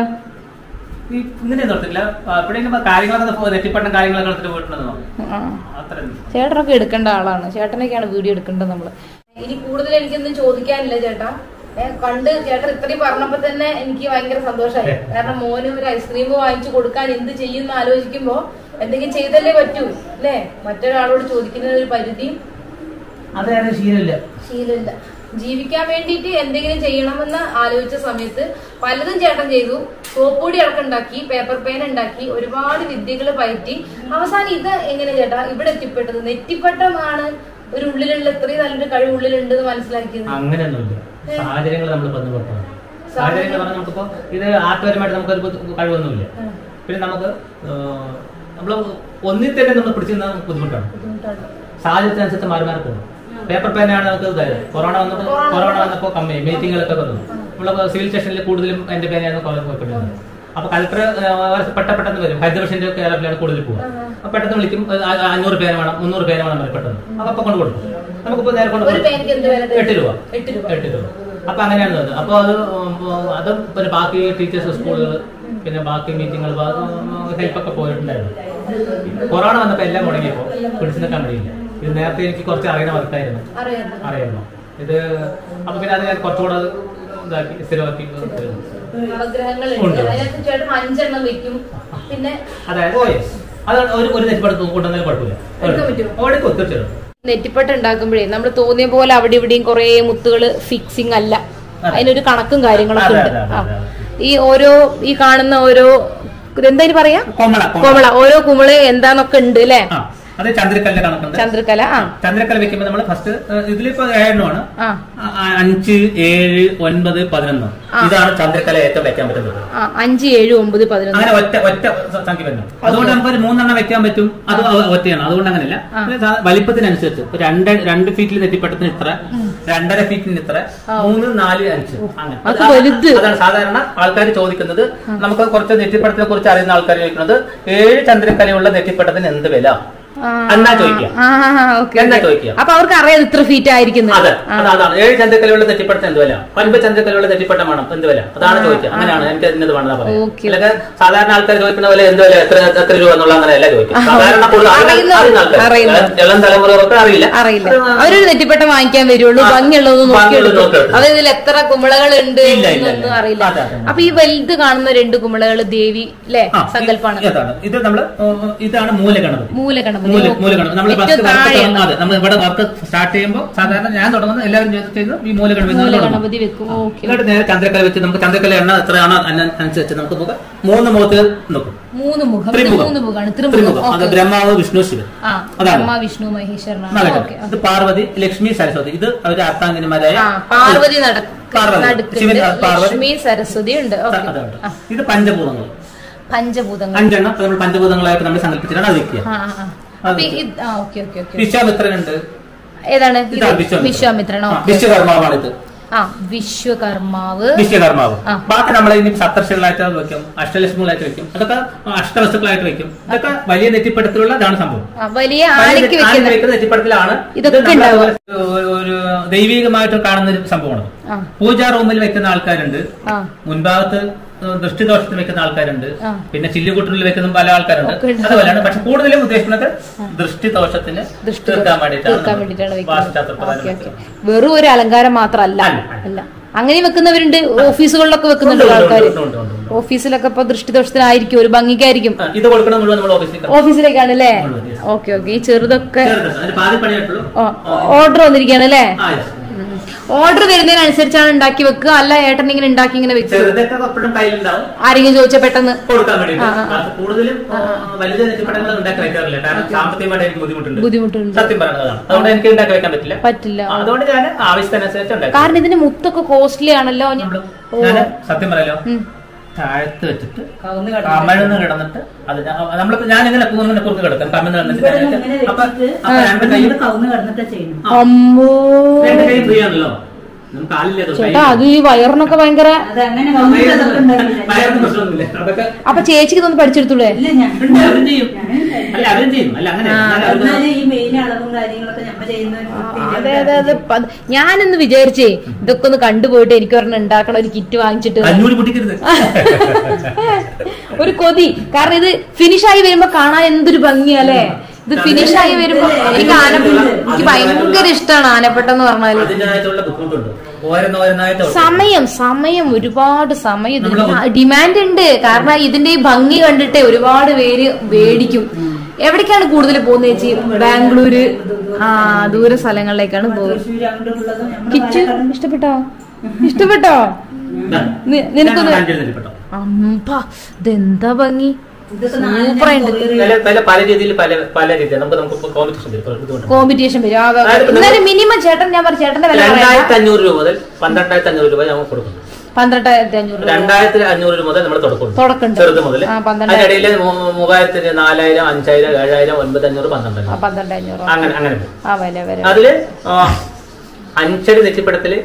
Speaker 4: ഈ ഇങ്ങനെ നിർത്തില്ല എപ്പോഴെങ്കിലും കാര്യങ്ങളൊക്കെ നെറ്റിപ്പട്ടം കാര്യങ്ങളൊക്കെ എടുത്തിട്ട് പോയിട്ടുണ്ടെന്നോ
Speaker 2: ആ.
Speaker 4: അത്ര
Speaker 2: ചേട്ടനൊക്കെ എടുക്കേണ്ട ആളാണ് ചേട്ടനൊക്കെയാണ് വീഡിയോ എടുക്കേണ്ടത് നമ്മള് ഇനി കൂടുതൽ എനിക്കൊന്നും ചോദിക്കാനില്ല ചേട്ടാ ഏ, കണ്ട് ചേട്ടൻ ഇത്രയും പറഞ്ഞപ്പോ തന്നെ എനിക്ക് ഭയങ്കര സന്തോഷമായി കാരണം മോന് ഒരു ഐസ്ക്രീം വാങ്ങിച്ചു കൊടുക്കാൻ എന്ത് ചെയ്യുന്ന ആലോചിക്കുമ്പോ എന്തെങ്കിലും ചെയ്തല്ലേ പറ്റൂ അല്ലേ മറ്റൊരാളോട് ചോദിക്കുന്ന ഒരു പരിധിയും
Speaker 4: അതെ അതെ ശീലമില്ല
Speaker 2: ശീലമില്ല ജീവിക്കാൻ വേണ്ടിയിട്ട് എന്തെങ്കിലും ചെയ്യണമെന്ന് ആലോചിച്ച സമയത്ത് പലതും ചേട്ടൻ ചെയ്തു സോപ്പൊടി അടക്കമുണ്ടാക്കി പേപ്പർ പേൻ ഉണ്ടാക്കി ഒരുപാട് വിദ്യകൾ പയറ്റി അവസാനം ഇത് എങ്ങനെ ചേട്ടാ ഇവിടെ എത്തിപ്പെട്ടത് നെറ്റിപ്പട്ടമാണ് ഒരു ഉള്ളിലുള്ള ഇത്രയും നല്ലൊരു കഴിവ് ഉള്ളിലുണ്ട് എന്ന് മനസ്സിലാക്കിയത്
Speaker 4: അങ്ങനെയൊന്നുമില്ല സാഹചര്യങ്ങൾ നമ്മൾ ബന്ധപ്പെട്ടതാണ് സാഹചര്യങ്ങൾ പറഞ്ഞാൽ നമുക്കിപ്പോ ഇത് ആത്മപരമായിട്ട് നമുക്കൊരു ബുദ്ധി- കഴിവൊന്നുമില്ല പിന്നെ നമുക്ക് നമ്മൾ ഒന്നിൽ തന്നെ നമ്മൾ പിടിച്ചിരുന്ന ബുദ്ധിമുട്ടാണ്
Speaker 2: ബുദ്ധിമുട്ടാണ്
Speaker 4: സാഹചര്യത്തിനനുസരിച്ച് മാറി മാറി പോകും പേപ്പർ പേനാണ് നമുക്ക് ഇതായത് കൊറോണ വന്നപ്പോൾ കൊറോണ വന്നപ്പോൾ കമ്മി മീറ്റിങ്ങുകളൊക്കെ വന്നു നമ്മൾ സിവിൽ സ്റ്റേഷനിൽ കൂടുതലും എന്റെ പേനായിരുന്നു പോയിക്കൊണ്ടിരുന്നത് അപ്പൊ കളക്ടർ പെട്ട പെട്ടെന്ന് വരും ഹൈദരാബാദിന്റെ കേരളത്തിലാണ് കൂടുതൽ പോകുക അപ്പൊ പെട്ടെന്ന് വിളിക്കും ആ, ആ, അഞ്ഞൂറ് പേന വേണം മുന്നൂറ് പേന വേണം പറയും പെട്ടെന്ന് അപ്പൊ അപ്പൊ കൊണ്ട് കൊടുക്കും നമുക്കിപ്പോ നേരെ കൊണ്ട്
Speaker 2: ഒരു
Speaker 4: കൊടുക്കും.
Speaker 2: പേനയ്ക്ക് എന്ത് വില തരും?
Speaker 4: എട്ട് രൂപ
Speaker 2: എട്ട് രൂപ.
Speaker 4: എട്ട് രൂപ അപ്പൊ അങ്ങനെയാണ് വരുന്നത് അപ്പൊ അത് ഉം, അത് പിന്നെ ബാക്കി ടീച്ചേഴ്സ് സ്കൂളുകൾ പിന്നെ ബാക്കി മീറ്റിങ്ങുകൾ ഹെൽപ്പൊക്കെ പോയിട്ടുണ്ടായിരുന്നു കൊറോണ വന്നപ്പോ എല്ലാം മുടങ്ങിയപ്പോ പിടിച്ചു നിൽക്കാൻ കഴിയില്ല ഇത് നേരത്തെ എനിക്ക് കുറച്ച് അറിയുന്ന വർക്കായിരുന്നു
Speaker 2: അറിയാം
Speaker 4: അറിയാമോ ഇത് അപ്പൊ പിന്നെ അത് ഞാൻ കുറച്ചുകൂടെ ഇതാക്കി സ്ഥിരമാക്കി വരുന്നു.
Speaker 2: നവഗ്രഹങ്ങളുണ്ട്
Speaker 4: ഉണ്ട്.
Speaker 2: അതിനകത്ത് ചേട്ടൻ അഞ്ചെണ്ണം വെക്കും പിന്നെ
Speaker 4: അതായത് ഓ യെസ് അത് ഒരു ഒരു നെറ്റിപ്പടുത്ത് കൊണ്ടുവന്നാലും കുഴപ്പമില്ല
Speaker 2: എടുക്കാൻ പറ്റുമോ?
Speaker 4: ഓ, എടുക്കും തീർച്ചയായിട്ടും
Speaker 2: നെറ്റിപ്പട്ട ഉണ്ടാക്കുമ്പോഴേ നമ്മൾ തോന്നിയ പോലെ അവിടെ ഇവിടെയും കുറേ മുത്തുകൾ ഫിക്സിങ് അല്ല അതിനൊരു കണക്കും കാര്യങ്ങളൊക്കെ
Speaker 4: അതെ,
Speaker 2: ഉണ്ട്
Speaker 4: അതെ,
Speaker 2: ആ.
Speaker 4: അതെ, അതെ.
Speaker 2: ഈ ഓരോ ഈ കാണുന്ന ഓരോ എന്തായാലും പറയാ
Speaker 4: കോമള കോമള
Speaker 2: കോമള ഓരോ കുമിള് എന്താന്നൊക്കെ ഉണ്ട് അല്ലേ
Speaker 4: ആ അത് ചന്ദ്രക്കല്ലിന്റെ കണക്കുണ്ട്
Speaker 2: ചന്ദ്രകല ആ
Speaker 4: ചന്ദ്രക്കല വെക്കുമ്പോൾ നമ്മൾ ഫസ്റ്റ് ഇതിലിപ്പോ ഏഴെണ്ണമാണ്
Speaker 2: ആ
Speaker 4: ആ, ആ, അഞ്ച് ഏഴ് ഒൻപത് പതിനൊന്ന് ഇതാണ് ചന്ദ്രക്കല ഏറ്റവും വെക്കാൻ പറ്റുന്നത്
Speaker 2: ആ അഞ്ച് ഏഴ് ഒമ്പത് പതിനൊന്ന്
Speaker 4: അങ്ങനെ ഒറ്റ ഒറ്റ സംഖ്യ വരുന്നു അതുകൊണ്ട് നമുക്ക് ഒരു മൂന്നെണ്ണം വെക്കാൻ പറ്റും അത് ഒ- ഒറ്റയാണ് അതുകൊണ്ട് അങ്ങനെയല്ല പിന്നെ സാ- വലിപ്പത്തിനനുസരിച്ച് ഇപ്പൊ രണ്ട് രണ്ട് ഫീറ്റിൽ നെറ്റിപ്പട്ടത്തിന് ഇത്ര രണ്ടര ഫീറ്റിന് ഇത്ര മൂന്ന് നാല് അഞ്ച് അങ്ങനെ
Speaker 2: അത്
Speaker 4: അത്
Speaker 2: വലുത്.
Speaker 4: അതാണ് സാധാരണ ആൾക്കാർ ചോദിക്കുന്നത് നമുക്ക് കുറച്ച് നെറ്റിപ്പട്ടത്തിനെ കുറിച്ച് അറിയുന്ന ആൾക്കാർ ചോദിക്കുന്നത് ഏഴ് ചന്ദ്രക്കലയുള്ള നെറ്റിപ്പട്ടത്തിന് എന്ത് വില
Speaker 2: ആ,
Speaker 4: എന്നാ ചോദിക്കുക
Speaker 2: ആ, ഓക്കേ,
Speaker 4: എന്നാ
Speaker 2: ഓക്കേ.
Speaker 4: ചോദിക്കുക.
Speaker 2: അപ്പൊ അവർക്ക് അറിയാം ഇത്ര ഫീറ്റ് ആയിരിക്കുന്നത്
Speaker 4: അതെ അത് അതാണ് ഏഴ് ചന്ദ്രക്കലയുള്ള തെറ്റിപ്പെടുത്ത എന്ത് വില ഒൻപത് ചന്ദ്രക്കലയുള്ള തെറ്റിപ്പെട്ട വേണം എന്ത് വില അതാണ് ചോദിക്കുക അങ്ങനെയാണ് എനിക്ക് ഇന്നത് വേണമെന്നാ പറയാം
Speaker 2: ഓക്കേ.
Speaker 4: അല്ലെങ്കിൽ സാധാരണ ആൾക്കാർ ചോദിക്കുന്ന പോലെ എന്ത് വില എത്ര എത്ര രൂപ എന്നുള്ള അങ്ങനെയല്ല ചോദിക്കുക സാധാരണ കൂടുതൽ അറിയുന്ന-
Speaker 2: അറിയുന്ന-
Speaker 4: അറിയുന്ന ആൾക്കാർ
Speaker 2: അറിയുന്ന.
Speaker 4: ഇളം തലമുറകൾക്ക് അറിയില്ല
Speaker 2: അറിയില്ല
Speaker 4: അത്
Speaker 2: അവരൊരു നെറ്റിപ്പെട്ട വാങ്ങിക്കാൻ വരുള്ളൂ
Speaker 4: ആ,
Speaker 2: ഭംഗിയുള്ളത് നോക്കി
Speaker 4: ഭംഗിയുള്ളത്
Speaker 2: എടുക്കും
Speaker 4: നോക്കിയെടുക്കും.
Speaker 2: അത് ഇതിൽ എത്ര കുമിളകൾ ഉണ്ട്
Speaker 4: ഇല്ല, ഇല്ല, ഇല്ല.
Speaker 2: എന്നൊന്നും അറിയില്ല
Speaker 4: അതെ, അതെ.
Speaker 2: അപ്പൊ ഈ വലുത് കാണുന്ന രണ്ട് കുമിളകൾ ദേവി അല്ലെ
Speaker 4: ആ,
Speaker 2: സങ്കല്പാണ്
Speaker 4: ഇതാണ് ഇത് നമ്മള് ഏഹ്, ഇതാണ് മൂലഗണപതി
Speaker 2: മൂലഗണപതി
Speaker 4: മൂല
Speaker 2: ഓക്കേ.
Speaker 4: മൂലഗണപതി നമ്മൾ
Speaker 2: ഏറ്റവും
Speaker 4: ഫസ്റ്റ് വർക്ക്
Speaker 2: താഴെയാണ്.
Speaker 4: തുടങ്ങുന്നത് നമ്മൾ ഇവിടെ വർക്ക് സ്റ്റാർട്ട് ചെയ്യുമ്പോൾ സാധാരണ ഞാൻ തുടങ്ങുന്നത് എല്ലാവരും ചെയ്ത് ചെയ്ത് ഈ മൂലഗണപതി നമ്മൾ തുടങ്ങും.
Speaker 2: മൂലഗണപതി വെക്കും ഓക്കെ
Speaker 4: എന്നിട്ട് നേരെ ചന്ദ്രക്കല വെച്ച് നമുക്ക് ചന്ദ്രക്കല എണ്ണ എത്രയാണോ അതിന് അനുസരിച്ച് നമുക്ക് നോക്കാം മൂന്ന് മുഖത്ത് നോക്കും
Speaker 2: മൂന്ന് മുഖം ഇത്
Speaker 4: ത്രിമുഖം
Speaker 2: മൂന്ന് മുഖമാണ്
Speaker 4: ത്രിമുഖം
Speaker 2: ത്രിമുഖം
Speaker 4: അത്
Speaker 2: ഓക്കേ.
Speaker 4: ബ്രഹ്മാവ് വിഷ്ണു ശിവൻ
Speaker 2: ആ
Speaker 4: അതാണ്.
Speaker 2: ബ്രഹ്മ വിഷ്ണു മഹേശ്വരനാണ്
Speaker 4: നാലകല.
Speaker 2: ഓക്കെ
Speaker 4: ഇത് പാർവതി ലക്ഷ്മി സരസ്വതി ഇത് അവര് അർത്ഥാംഗന്മാരായ
Speaker 2: ആ പാർവതി നടക്ക്
Speaker 4: പാർവതി.
Speaker 2: നടുക്കുണ്ട്
Speaker 4: ശിവൻ, ആ, പാർവതി.
Speaker 2: ലക്ഷ്മി സരസ്വതി ഉണ്ട് ഓക്കെ
Speaker 4: അതാണ്.
Speaker 2: ആ,
Speaker 4: ഇത് പഞ്ചഭൂതങ്ങൾ
Speaker 2: പഞ്ചഭൂതങ്ങൾ
Speaker 4: അഞ്ചെണ്ണം അത് നമ്മൾ പഞ്ചഭൂതങ്ങളായിട്ട് നമ്മൾ സങ്കല്പിച്ചിട്ടാണ് അത് വെക്കുക
Speaker 2: ആ ആ, ആ. അപ്പൊ ഇത് ആ ഓക്കെ ഓക്കെ ഓക്കെ
Speaker 4: വിശ്വാമിത്രനുണ്ട്
Speaker 2: ഏതാണ് ഇത്
Speaker 4: ഇതാണ് വിശ്വാമിത്രൻ.
Speaker 2: വിശ്വാമിത്രനോ
Speaker 4: ആ, വിശ്വകർമാവാണ് ഇത്
Speaker 2: ആ വിശ്വകർമാവ്
Speaker 4: വിശ്വകർമാവ്
Speaker 2: ആ.
Speaker 4: ബാക്കി നമ്മൾ ഇനി സപ്തർഷികളായിട്ട് അത് വെക്കും അഷ്ടലക്ഷ്മികളായിട്ട് വെക്കും അതൊക്കെ അഷ്ടവസ്തുക്കളായിട്ട് വെക്കും ഇതൊക്കെ വലിയ നെറ്റിപ്പടത്തിലുള്ള ഇതാണ് സംഭവം
Speaker 2: ആ, വലിയ
Speaker 4: വലിയ
Speaker 2: ആനയ്ക്ക്
Speaker 4: ആനയ്ക്ക്
Speaker 2: വെക്കുന്ന
Speaker 4: വെക്കുന്ന നെറ്റിപ്പടത്തിലാണ്
Speaker 2: ഇതൊക്കെ
Speaker 4: ഇത് നമ്മള്
Speaker 2: ഉണ്ടാവുക.
Speaker 4: ഒരു- ഒരു ദൈവികമായിട്ട് കാണുന്ന ഒരു സംഭവമാണ്
Speaker 2: ആ
Speaker 4: പൂജാ റൂമിൽ വെക്കുന്ന ആൾക്കാരുണ്ട്
Speaker 2: ആ
Speaker 4: മുൻഭാഗത്ത് ദൃഷ്ടിദോഷത്തിന് വെക്കുന്ന ആൾക്കാരുണ്ട്
Speaker 2: ആ.
Speaker 4: പിന്നെ ചില്ലുകുട്ടിൽ വെക്കുന്ന പല ആൾക്കാരുണ്ട്
Speaker 2: ഒക്കെ ഉണ്ട്.
Speaker 4: അതുപോലെയാണ് പക്ഷെ കൂടുതലും ഉദ്ദേശിക്കുന്നത് ദൃഷ്ടിദോഷത്തിന്
Speaker 2: ദൃഷ്ടി
Speaker 4: തീർക്കാൻ വേണ്ടിയിട്ടാണ്
Speaker 2: തീർക്കാൻ
Speaker 4: നമ്മൾ
Speaker 2: വേണ്ടിയിട്ടാണ് വെക്കുന്നത്
Speaker 4: വാസ്തുശാസ്ത്രപ്രകാരം
Speaker 2: ഓക്കെ ഓക്കെ
Speaker 4: വെക്കുന്നത്.
Speaker 2: വെറും ഒരു അലങ്കാരം മാത്രമല്ല
Speaker 4: അല്ല, അല്ല.
Speaker 2: അല്ല അങ്ങനെ വെക്കുന്നവരുണ്ട് ഓഫീസുകളിലൊക്കെ വെക്കുന്നുണ്ട്
Speaker 4: ഉണ്ട്, ഉണ്ട്,
Speaker 2: ആൾക്കാർ
Speaker 4: ഉണ്ട്, ഉണ്ട്, ഉണ്ട്, ഉണ്ട്.
Speaker 2: ഓഫീസിലൊക്കെ ഇപ്പൊ ദൃഷ്ടിദോഷത്തിനായിരിക്കും ഒരു ഭംഗിക്കായിരിക്കും
Speaker 4: ആ, ഇത് കൊടുക്കണം മുഴുവൻ നമ്മൾ ഓഫീസിൽ
Speaker 2: ഓഫീസിലേക്കാണ് അല്ലേ
Speaker 4: മുഴുവൻ, yes.
Speaker 2: ഓക്കെ ഓക്കെ ഈ ചെറുതൊക്കെ
Speaker 4: ചെറുതാണ്. അതിന് പാതി പണിയായിട്ടുള്ളൂ
Speaker 2: ഓർഡർ വന്നിരിക്കുകയാണ് അല്ലേ
Speaker 4: ആ, yes.
Speaker 2: ഓർഡർ വരുന്നതിനനുസരിച്ചാണ് ഉണ്ടാക്കി വെക്കുക അല്ല ഏട്ടൻ ഇങ്ങനെ ഉണ്ടാക്കി ഇങ്ങനെ വെക്കുക
Speaker 4: ചെറുതൊക്കെ എപ്പോഴും കയ്യിലുണ്ടാവും
Speaker 2: ആരെങ്കിലും ചോദിച്ചാൽ പെട്ടെന്ന്
Speaker 4: കൊടുക്കാൻ വേണ്ടിയിട്ട്
Speaker 2: ആ, ആ, ആ.
Speaker 4: അത് കൂടുതലും ആ, വലുത് നെറ്റിപ്പടങ്ങൾ ഉണ്ടാക്കി വെക്കാറില്ല കാരണം സാമ്പത്തികമായിട്ട് എനിക്ക് ബുദ്ധിമുട്ടുണ്ട്
Speaker 2: ബുദ്ധിമുട്ടുണ്ട്
Speaker 4: സത്യം പറയുന്നതാണ് അതുകൊണ്ട് എനിക്ക് ഉണ്ടാക്കി വെക്കാൻ പറ്റില്ല
Speaker 2: പറ്റില്ല
Speaker 4: ആ, അതുകൊണ്ട് ഞാൻ ആവശ്യത്തിനനുസരിച്ച് ഉണ്ടാക്കി
Speaker 2: കാരണം ഇതിന്റെ മുത്തൊക്കെ കോസ്റ്റ്ലി ആണല്ലോ
Speaker 4: നമ്മള്
Speaker 2: ഓ.
Speaker 4: ഞാന് സത്യം പറയാലോ
Speaker 2: ഉം.
Speaker 4: താഴത്ത് വെച്ചിട്ട് കമഴ്ന്ന് കിടന്നിട്ട് അത് ഞാൻ- നമ്മളിപ്പോ ഞാൻ ഇങ്ങനെ ഇങ്ങനെ കുറുക്ക് കിടക്കാം കമഴ്ന്ന് കിടന്നിട്ട് ഞാനിങ്ങനെ- അപ്പൊ അപ്പൊ രണ്ട് കൈ
Speaker 3: കവുന്ന് കിടന്നിട്ടാ ചെയ്യണം
Speaker 2: അമ്മോ
Speaker 4: രണ്ട് കൈ ഫ്രീ ആണല്ലോ നമുക്ക് കാലില്ലേ അത്
Speaker 2: ചേട്ടാ അത് ഈ വയറിനൊക്കെ ഭയങ്കര
Speaker 3: അത് അങ്ങനെ കവുന്നിട്ട് അതൊക്കെ ഉണ്ടാക്കില്ല.
Speaker 4: വയറിന് പ്രശ്നമൊന്നുമില്ല അതൊക്കെ
Speaker 2: അപ്പൊ ചേച്ചിക്ക് ഇതൊന്ന് പഠിച്ചെടുത്തൂടെ
Speaker 3: ഇല്ല ഞാൻ
Speaker 4: ഉണ്ട്, അവരും ചെയ്യും അല്ല അവരും ചെയ്യും അല്ല അങ്ങനെ എന്നാലും അവര്
Speaker 3: എന്നാലും ഈ മെയിൻ അളവും കാര്യങ്ങളൊക്കെ ഞമ്മ ചെയ്യുന്ന ഒരു വൃത്തിയില്ല.
Speaker 2: അതെ അതെ അതെ പ- ഞാനൊന്ന് വിചാരിച്ചേ ഇതൊക്കെ ഒന്ന് കണ്ടുപോയിട്ട് എനിക്ക് ഒരെണ്ണം ഉണ്ടാക്കണം ഒരു കിറ്റ് വാങ്ങിച്ചിട്ട്
Speaker 4: കഞ്ഞൂടി പൊട്ടിക്കരുത്
Speaker 2: ഒരു കൊതി കാരണം ഇത് ഫിനിഷ് ആയി വരുമ്പോ കാണാൻ എന്തൊരു ഭംഗിയല്ലേ ഇത് ഫിനിഷ് ആയി വരുമ്പോ എനിക്ക് ആനപ്പെട്ട എനിക്ക് ഭയങ്കര ഇഷ്ടമാണ് ആനപ്പെട്ട എന്ന് പറഞ്ഞാല്
Speaker 4: അതിൻ്റെതായിട്ടുള്ള ബുദ്ധിമുട്ടുണ്ട് ഓരോന്ന് ഓരോന്നായിട്ട്
Speaker 2: സമയം സമയം ഒരുപാട് സമയം ഇതിന്
Speaker 4: നമ്മള്
Speaker 2: ഡിമാൻഡ് ഉണ്ട് കാരണം ഇതിന്റെ ഈ ഭംഗി കണ്ടിട്ട് ഒരുപാട് പേര് മേടിക്കും എവിടേക്കാണ് കൂടുതൽ പോകുന്നത് ചേച്ചി ബാംഗ്ലൂര് ആ ദൂര സ്ഥലങ്ങളിലേക്കാണ് പോകുന്നത്
Speaker 3: തൃശ്ശൂര് അങ്ങോട്ട് ഉള്ളതും ഞമ്മടെ
Speaker 2: കിച്ചു
Speaker 3: പാലക്കാട്
Speaker 2: ഇഷ്ടപ്പെട്ടോ ഇഷ്ടപ്പെട്ടോ നി- നിനക്കൊന്ന് അമ്പ ഇതെന്താ ഭംഗി
Speaker 3: ഇതൊക്കെ നാലെണ്ണം
Speaker 2: സൂപ്പറായിട്ട്
Speaker 3: കൊറിയർ
Speaker 4: പല പല പല രീതിയിൽ പല പല രീതിയിൽ നമുക്ക് നമുക്ക് കോമ്പറ്റീഷൻ ബുദ്ധിമുട്ടുണ്ട്
Speaker 2: കോമ്പറ്റീഷൻ വരും ആ, ആ,
Speaker 4: അതായത്
Speaker 2: എന്നാലും മിനിമം ചേട്ടൻ ഞാൻ പറഞ്ഞു ചേട്ടന്റെ വില പറയാം
Speaker 4: രണ്ടായിരത്തി അഞ്ഞൂറ് രൂപ മുതൽ പന്ത്രണ്ടായിരത്തി അഞ്ഞൂറ് രൂപ നമുക്ക് കൊടുക്കുന്നു
Speaker 2: പന്ത്രണ്ടായിരത്തി അഞ്ഞൂറ് രൂപ
Speaker 4: രണ്ടായിരത്തി അഞ്ഞൂറ് രൂപ മുതൽ നമ്മൾ തുടക്കം
Speaker 2: തുടക്കമുണ്ട്.
Speaker 4: ചെറുത് മുതൽ
Speaker 2: ആ, പന്ത്രണ്ടായിരം.
Speaker 4: അതിനിടയിൽ മൂവായിരത്തി നാലായിരം അഞ്ചായിരം ഏഴായിരം ഒൻപത് അഞ്ഞൂറ്
Speaker 2: ആ
Speaker 4: പന്ത്രണ്ടായിരം
Speaker 2: പന്ത്രണ്ട് അഞ്ഞൂറ്
Speaker 4: അങ്ങനെ അങ്ങനെ പോകും
Speaker 2: ആ വില വരെ
Speaker 4: അതില് ആ, അഞ്ചടി നെറ്റിപ്പടത്തില്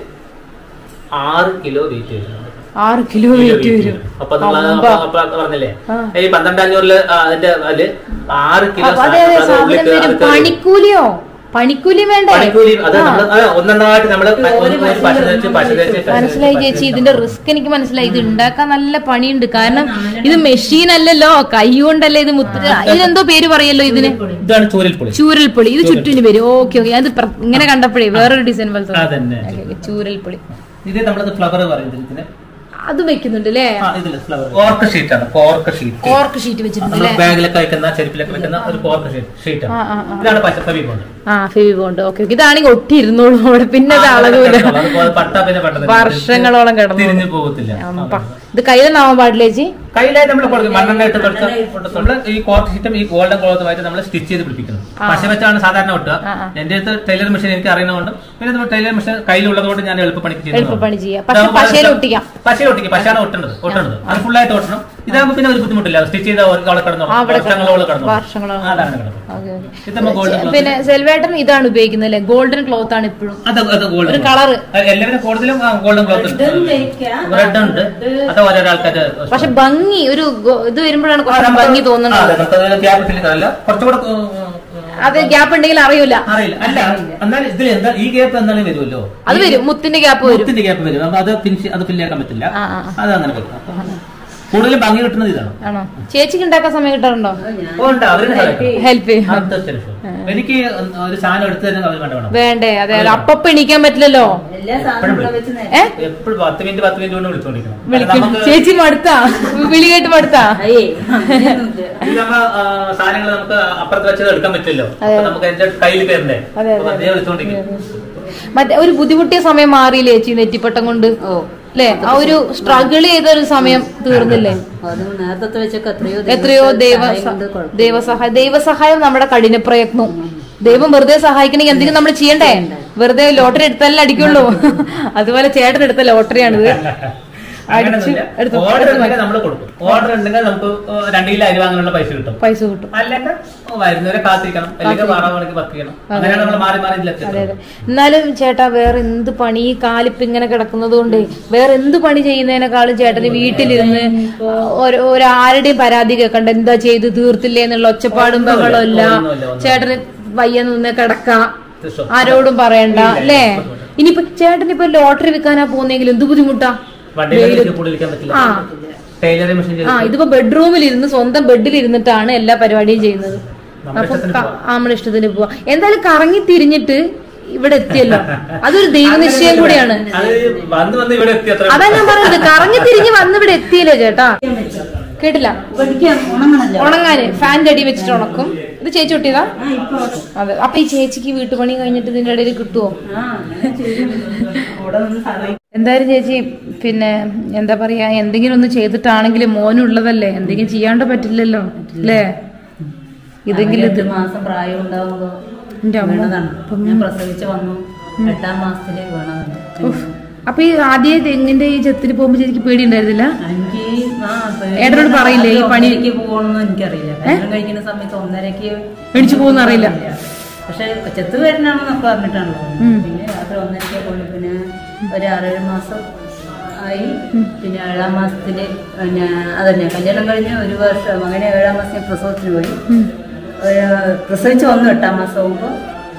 Speaker 4: ആറ് കിലോ വെയിറ്റ് വരുന്നുണ്ട്
Speaker 2: ആറ് കിലോ വെയിറ്റ് വരും
Speaker 4: അപ്പൊ നിങ്ങൾ
Speaker 2: അമ്പ.
Speaker 4: അപ്പൊ പറഞ്ഞില്ലേ
Speaker 2: ആ.
Speaker 4: ഈ പന്ത്രണ്ട് അഞ്ഞൂറില് ആ, അതിന്റെ അതില് ആറ് കിലോ
Speaker 2: അപ്പൊ അതെ അതെ
Speaker 4: അത്
Speaker 2: സാധനം
Speaker 4: ഉള്ളിലേക്ക്
Speaker 2: വരും
Speaker 4: അത് കയറി.
Speaker 2: പണിക്കൂലിയോ പണിക്കൂലി വേണ്ടേ
Speaker 4: പണിക്കൂലി അത്
Speaker 2: ആ.
Speaker 4: നമ്മള് അത് ഒന്നെണ്ണമായിട്ട് നമ്മള് പ- ഒരു ഒരു പശ തേച്ച് പശ തേച്ച് പശ
Speaker 2: മനസ്സിലായി
Speaker 4: തേച്ച്
Speaker 2: ചേച്ചി
Speaker 4: പശ
Speaker 2: ഇതിന്റെ
Speaker 4: തേച്ച്
Speaker 2: റിസ്ക് എനിക്ക് മനസ്സിലായി ഇത് ഉണ്ടാക്കാൻ നല്ല പണിയുണ്ട് കാരണം ഇത് മെഷീൻ അല്ലല്ലോ കൈ കൊണ്ടല്ലേ ഇത് മുത്ത് ഇതെന്തോ പേര് പറയല്ലോ ഇതിന്
Speaker 4: ഇതാണ് ചൂരൽപ്പൊളി
Speaker 2: ചൂരൽപ്പൊളി ഇത് ചുറ്റിന് പേര് ഓക്കെ ഓക്കെ അത് പ്ര- ഇങ്ങനെ കണ്ടപ്പോഴേ വേറൊരു ഡിസൈൻ പോലെ തോന്നി.
Speaker 4: അതന്നെ.
Speaker 2: ഓക്കേ, ഓക്കേ, ചൂരൽപ്പൊളി
Speaker 4: ഇത് നമ്മളത് ഫ്ലവർ പറയുന്നത് ഇതിന്
Speaker 2: അത് വെക്കുന്നുണ്ട് അല്ലേ
Speaker 4: ആ, ഇതില് ഫ്ലവർ കോർക്ക് ഷീറ്റ് ആണ് കോർക്ക് ഷീറ്റ്
Speaker 2: കോർക്ക് ഷീറ്റ് വെച്ചിട്ടുണ്ട്
Speaker 4: നമ്മൾ
Speaker 2: അല്ലേ
Speaker 4: ബാഗിലൊക്കെ വെക്കുന്ന ചെരുപ്പിലൊക്കെ വെക്കുന്ന ഒരു കോർക്ക് ഷീറ്റ് ഷീറ്റ്
Speaker 2: ആ, ആ, ആ.
Speaker 4: ഇതാണ് പച്ചക്കറി കൊണ്ട്
Speaker 2: ആ ഫെവി ബോണ്ട് ഓക്കെ ഓക്കെ ഇതാണെങ്കിൽ ഒട്ടി ഇരുന്നോളൂ അവിടെ പിന്നെ അത് അളകൂല
Speaker 4: അതുപോലെ പട്ട പിന്നെ പെട്ടെന്ന്
Speaker 2: വർഷങ്ങളോളം കിടന്നു
Speaker 4: തിരിഞ്ഞു പോകത്തില്ല
Speaker 2: അമ്പ. ഇത് കയ്യിലൊന്നാവാൻ പാടില്ല ചേച്ചി
Speaker 4: കയ്യിലായിട്ട് നമ്മൾ കൊടുക്കും മണ്ണെണ്ണ ഇട്ട് കൊടുത്ത് നമ്മൾ ഈ കോർക്ക് ഷീറ്റും ഈ ഗോൾഡൻ ക്ലോത്തുമായിട്ട് നമ്മൾ സ്റ്റിച്ച് ചെയ്ത് പിടിപ്പിക്കുന്നു പശ വെച്ചാണ് സാധാരണ ഒട്ടുക
Speaker 2: ആ, ആ.
Speaker 4: എന്റെ അടുത്ത് ടൈലർ മെഷീൻ എനിക്ക് അറിയുന്നതുകൊണ്ട് പിന്നെ നമ്മൾ ടൈലർ മെഷീൻ കയ്യിലുള്ളതുകൊണ്ട് ഞാൻ എളുപ്പപ്പണിക്ക് ചെയ്യുന്നതാണ്.
Speaker 2: എളുപ്പപ്പണി ചെയ്യാം. പക്ഷെ
Speaker 4: ഇതാകുമ്പോൾ
Speaker 2: പശയിൽ
Speaker 4: അത്
Speaker 2: ഒട്ടിക്കാം.
Speaker 4: പശയിൽ ഒട്ടിക്കും പശയാണ് ഒട്ടേണ്ടത് ഒട്ടേണ്ടത് അത് ഫുള്ളായിട്ട് ഒട്ടണം ഇതാകുമ്പോൾ പിന്നെ ഒരു ബുദ്ധിമുട്ടില്ല സ്റ്റിച്ച് ചെയ്ത അവിടെ കിടന്നു
Speaker 2: ആ, അവിടെ
Speaker 4: വർഷങ്ങളോളം കിടന്നു
Speaker 2: വർഷങ്ങളോളം.
Speaker 4: അതാണ് കിടന്നത്
Speaker 2: ഓക്കേ, ഓക്കേ.
Speaker 4: ഇത് നമ്മൾ ഗോൾഡൻ ക്ലോത്ത്
Speaker 2: പിന്നെ സെൽവേട്ടൻ ഇതാണ് ഉപയോഗിക്കുന്നത് അല്ലേ ഗോൾഡൻ ക്ലോത്ത് ആണ് ഇപ്പോഴും
Speaker 4: അത് അത് ഗോൾഡൻ
Speaker 2: ഒരു colour.
Speaker 4: എല്ലാവരും കൂടുതലും ഗോൾഡൻ ക്ലോത്ത് ഉണ്ട്
Speaker 3: ഇതും തേക്കാം.
Speaker 4: റെഡ് ഉണ്ട് അത് ഓരോ ആൾക്കാർ
Speaker 2: പക്ഷെ ഭംഗി ഒരു ഗോ- ഇത് വരുമ്പോഴാണ് കുറച്ച് ഭംഗി തോന്നുന്നത്
Speaker 4: കുറച്ചുകൂടെ ഉം, ഉം,
Speaker 2: അത് ഗ്യാപ്പ് ഉണ്ടെങ്കിൽ അറിയൂല
Speaker 4: അറിയില്ല അല്ല എന്നാൽ ഇതിൽ എന്താ ഈ ഗ്യാപ്പ് എന്തായാലും വരുമല്ലോ
Speaker 2: അത് വരും മുത്തിന്റെ ഗ്യാപ്പ് വരും
Speaker 4: മുത്തിന്റെ ഗ്യാപ്പ് വരും അപ്പൊ അത് ഫിനിഷ് അത് ഫില്ലാക്കാൻ പറ്റില്ല
Speaker 2: ആ, ആ, ആ.
Speaker 4: അത് അങ്ങനെ വരും അപ്പൊ കൂടുതൽ ഭംഗി കിട്ടുന്നത് ഇതാണ്
Speaker 2: ആണോ ചേച്ചിക്ക് ഉണ്ടാക്കാൻ സമയം കിട്ടാറുണ്ടോ
Speaker 4: ഓ, ഉണ്ട്. അവര് സഹായിക്കും.
Speaker 2: ഹെൽപ്പ് ചെയ്യും
Speaker 4: അത് തീർച്ചയായിട്ടും. എനിക്ക് ഒരു സാധനം എടുത്തു തന്നെ അവർ വേണ്ട വേണം
Speaker 2: വേണ്ടേ അതെ അതെ അപ്പപ്പ എണീക്കാൻ പറ്റില്ലല്ലോ
Speaker 3: എല്ലാ സാധനവും ഇവിടെ വെച്ച് നേരെ
Speaker 2: ഏ
Speaker 4: എപ്പോഴും പത്ത് മിനിറ്റ് പത്ത് മിനിറ്റ് കൊണ്ട് വിളിച്ചോണ്ടിരിക്കണം അല്ല,
Speaker 2: വിളിക്കും
Speaker 4: നമുക്ക്
Speaker 2: ചേച്ചി മടുത്താ വിളി കേട്ട് മടുത്താ
Speaker 3: അയ്യേ അങ്ങനെയൊന്നുമില്ല.
Speaker 4: ഇത് നമ്മ സാധനങ്ങൾ നമുക്ക് അപ്പുറത്ത് വെച്ചത് എടുക്കാൻ പറ്റില്ലല്ലോ
Speaker 2: അതെ.
Speaker 4: അപ്പൊ നമുക്ക് എന്റെ കയ്യിൽ തരണ്ടേ
Speaker 2: അതെ,
Speaker 4: അപ്പൊ
Speaker 2: അതെ.
Speaker 4: അതേ വിളിച്ചോണ്ടിരിക്കും
Speaker 2: മറ്റേ ഒരു ബുദ്ധിമുട്ടിയ സമയം മാറിയില്ലേ ചേച്ചി നെറ്റിപ്പട്ടം കൊണ്ട്
Speaker 3: ഓ
Speaker 2: അല്ലേ ആ ഒരു സ്ട്രഗിൾ ചെയ്ത ഒരു സമയം തീർന്നില്ലേ
Speaker 3: അത് നേരത്തെ വെച്ചൊക്കെ എത്രയോ
Speaker 2: എത്രയോ ദൈവ
Speaker 3: സഹായം കൊണ്ട് കുഴപ്പം.
Speaker 2: ദൈവസഹായം ദൈവസഹായം നമ്മുടെ കഠിന പ്രയത്നവും ദൈവം വെറുതെ സഹായിക്കണമെങ്കിൽ എന്തെങ്കിലും നമ്മൾ ചെയ്യണ്ടേ വെറുതെ ലോട്ടറി എടുത്താലേ അടിക്കുള്ളൂ അതുപോലെ ചേട്ടൻ എടുത്ത ലോട്ടറിയാണിത് അടിച്ചു
Speaker 4: അങ്ങനെയൊന്നുമില്ല
Speaker 2: എടുത്തു
Speaker 4: ഓർഡർ
Speaker 2: എടുത്തു
Speaker 4: ഉണ്ടെങ്കിൽ
Speaker 2: മാറ്റി.
Speaker 4: നമ്മൾ കൊടുക്കും ഓർഡർ ഉണ്ടെങ്കിൽ നമുക്ക് രണ്ട് കിലോ അരി വാങ്ങാനുള്ള പൈസ കിട്ടും
Speaker 2: പൈസ കിട്ടും
Speaker 4: അല്ലെങ്കിൽ വരുന്നവരെ കാത്തിരിക്കണം അല്ലെങ്കിൽ വാറാൻ മണിക്ക് വർക്ക് ചെയ്യണം അങ്ങനെയാണ് നമ്മൾ മാറി മാറി
Speaker 2: അതെ
Speaker 4: ഇതിലെത്തുന്നത്
Speaker 2: അതെ എന്നാലും ചേട്ടാ വേറെ എന്ത് പണി ഈ കാലിപ്പ് ഇങ്ങനെ കിടക്കുന്നത് കൊണ്ട് വേറെ എന്ത് പണി ചെയ്യുന്നതിനേക്കാളും ചേട്ടന് വീട്ടിലിരുന്ന് ഒരു- ഒരാരുടെയും പരാതി കേൾക്കണ്ട എന്താ ചെയ്ത് തീർത്തില്ലേ എന്നുള്ള ഒച്ചപ്പാടും
Speaker 4: ഒന്നുമില്ല,
Speaker 2: ബഹളവും ഇല്ല
Speaker 4: ഒന്നുമില്ല, ഒന്നുമില്ല.
Speaker 2: ചേട്ടന് വയ്യ നിന്ന് കിടക്ക
Speaker 4: തീർച്ചയായും.
Speaker 2: ആരോടും പറയണ്ട
Speaker 4: ഇല്ല,
Speaker 2: അല്ലേ
Speaker 4: ഒന്നുമില്ല.
Speaker 2: ഇനിയിപ്പോ ചേട്ടൻ ഇപ്പൊ ലോട്ടറി വിൽക്കാനാ പോകുന്നെങ്കിൽ എന്ത് ബുദ്ധിമുട്ടാ
Speaker 4: വണ്ടിയിൽ
Speaker 2: വെയില്-
Speaker 4: കൂടുതലിരിക്കാൻ പറ്റില്ല
Speaker 2: ആ
Speaker 4: ടൈലറിംഗ് മെഷീൻ
Speaker 2: ആ ഇതിപ്പോ ബെഡ്റൂമിൽ ഇരുന്ന് സ്വന്തം ബെഡിൽ ഇരുന്നിട്ടാണ് എല്ലാ പരിപാടിയും ചെയ്യുന്നത്
Speaker 4: നമ്മുടെ
Speaker 2: അപ്പൊ
Speaker 4: ഇഷ്ടത്തിന്
Speaker 2: ക-
Speaker 4: പോവാം.
Speaker 2: ആ, നമ്മുടെ ഇഷ്ടത്തിന് പോവാ എന്തായാലും കറങ്ങി തിരിഞ്ഞിട്ട് ഇവിടെ എത്തിയല്ലോ അതൊരു ദൈവനിശ്ചയം കൂടിയാണ്
Speaker 4: അത് വന്ന് വന്ന് ഇവിടെ എത്തി അത്ര
Speaker 2: അതാ ഞാൻ പറയുന്നത് കറങ്ങി തിരിഞ്ഞ് വന്ന് ഇവിടെ എത്തിയല്ലോ ചേട്ടാ കേട്ടില്ല
Speaker 3: പഠിക്കാൻ ഉണങ്ങണല്ലോ
Speaker 2: ഉണങ്ങാന് ഫാൻ്റെ അടി വെച്ചിട്ട് ഉണക്കും ഇത് ചേച്ചി ഒട്ടിയതാ
Speaker 3: ആ ഇപ്പൊ
Speaker 2: അതെ അപ്പൊ ഈ ചേച്ചിക്ക് വീട്ടുപണി കഴിഞ്ഞിട്ട് ഇതിന്റെ ഇടയിൽ കിട്ടുവോ
Speaker 3: ആ അങ്ങനെ ചെയ്യും അവിടെ നിന്ന് സഹായിക്കും
Speaker 2: എന്തായാലും ചേച്ചി പിന്നെ എന്താ പറയാ എന്തെങ്കിലും ഒന്ന് ചെയ്തിട്ടാണെങ്കിലും മോനുള്ളതല്ലേ എന്തെങ്കിലും ചെയ്യാണ്ട് പറ്റില്ലല്ലോ അല്ലേ ഇതെങ്കിലും ഇത്
Speaker 3: എട്ട് മാസം പ്രായം ഉണ്ടാവുമ്പോ
Speaker 2: എന്റെ അമ്മ.
Speaker 3: വീണതാണ് ഞാൻ പ്രസവിച്ച് വന്നു എട്ടാം മാസത്തില് വീണതാണ്
Speaker 2: ഉഫ്. അപ്പൊ ഈ ആദ്യം തെങ്ങിന്റെ ഈ ചെത്തിന് പോകുമ്പോ ചേച്ചിക്ക് പേടി ഉണ്ടായിരുന്നില്ല
Speaker 3: എനിക്ക് ആ
Speaker 2: ഏട്ടനോട് പറയില്ലേ ഈ പണി?
Speaker 3: ഒന്നരയ്ക്ക് പോകണമെന്ന് എനിക്കറിയില്ല കല്യാണം കഴിക്കുന്ന സമയത്ത് ഒന്നരക്ക്
Speaker 2: എണീച്ച് പോകുമെന്ന് അറിയില്ല.
Speaker 3: പക്ഷെ ചെത്ത് വരണാണെന്നൊക്കെ പറഞ്ഞിട്ടാണല്ലോ
Speaker 2: ഉം.
Speaker 3: പിന്നെ രാത്രി ഒന്നരക്ക് പോയി പിന്നെ ഒരു ആറേഴ് മാസം ആയി പിന്നെ ഏഴാം മാസത്തില് പിന്നെ അതന്നെ കല്യാണം കഴിഞ്ഞ് ഒരു വർഷം അങ്ങനെ ഏഴാം മാസം ഞാൻ പ്രസവത്തിന് പോയി
Speaker 2: ഉം.
Speaker 3: ഒരു പ്രസവിച്ച് വന്നു എട്ടാം മാസം ആകുമ്പോൾ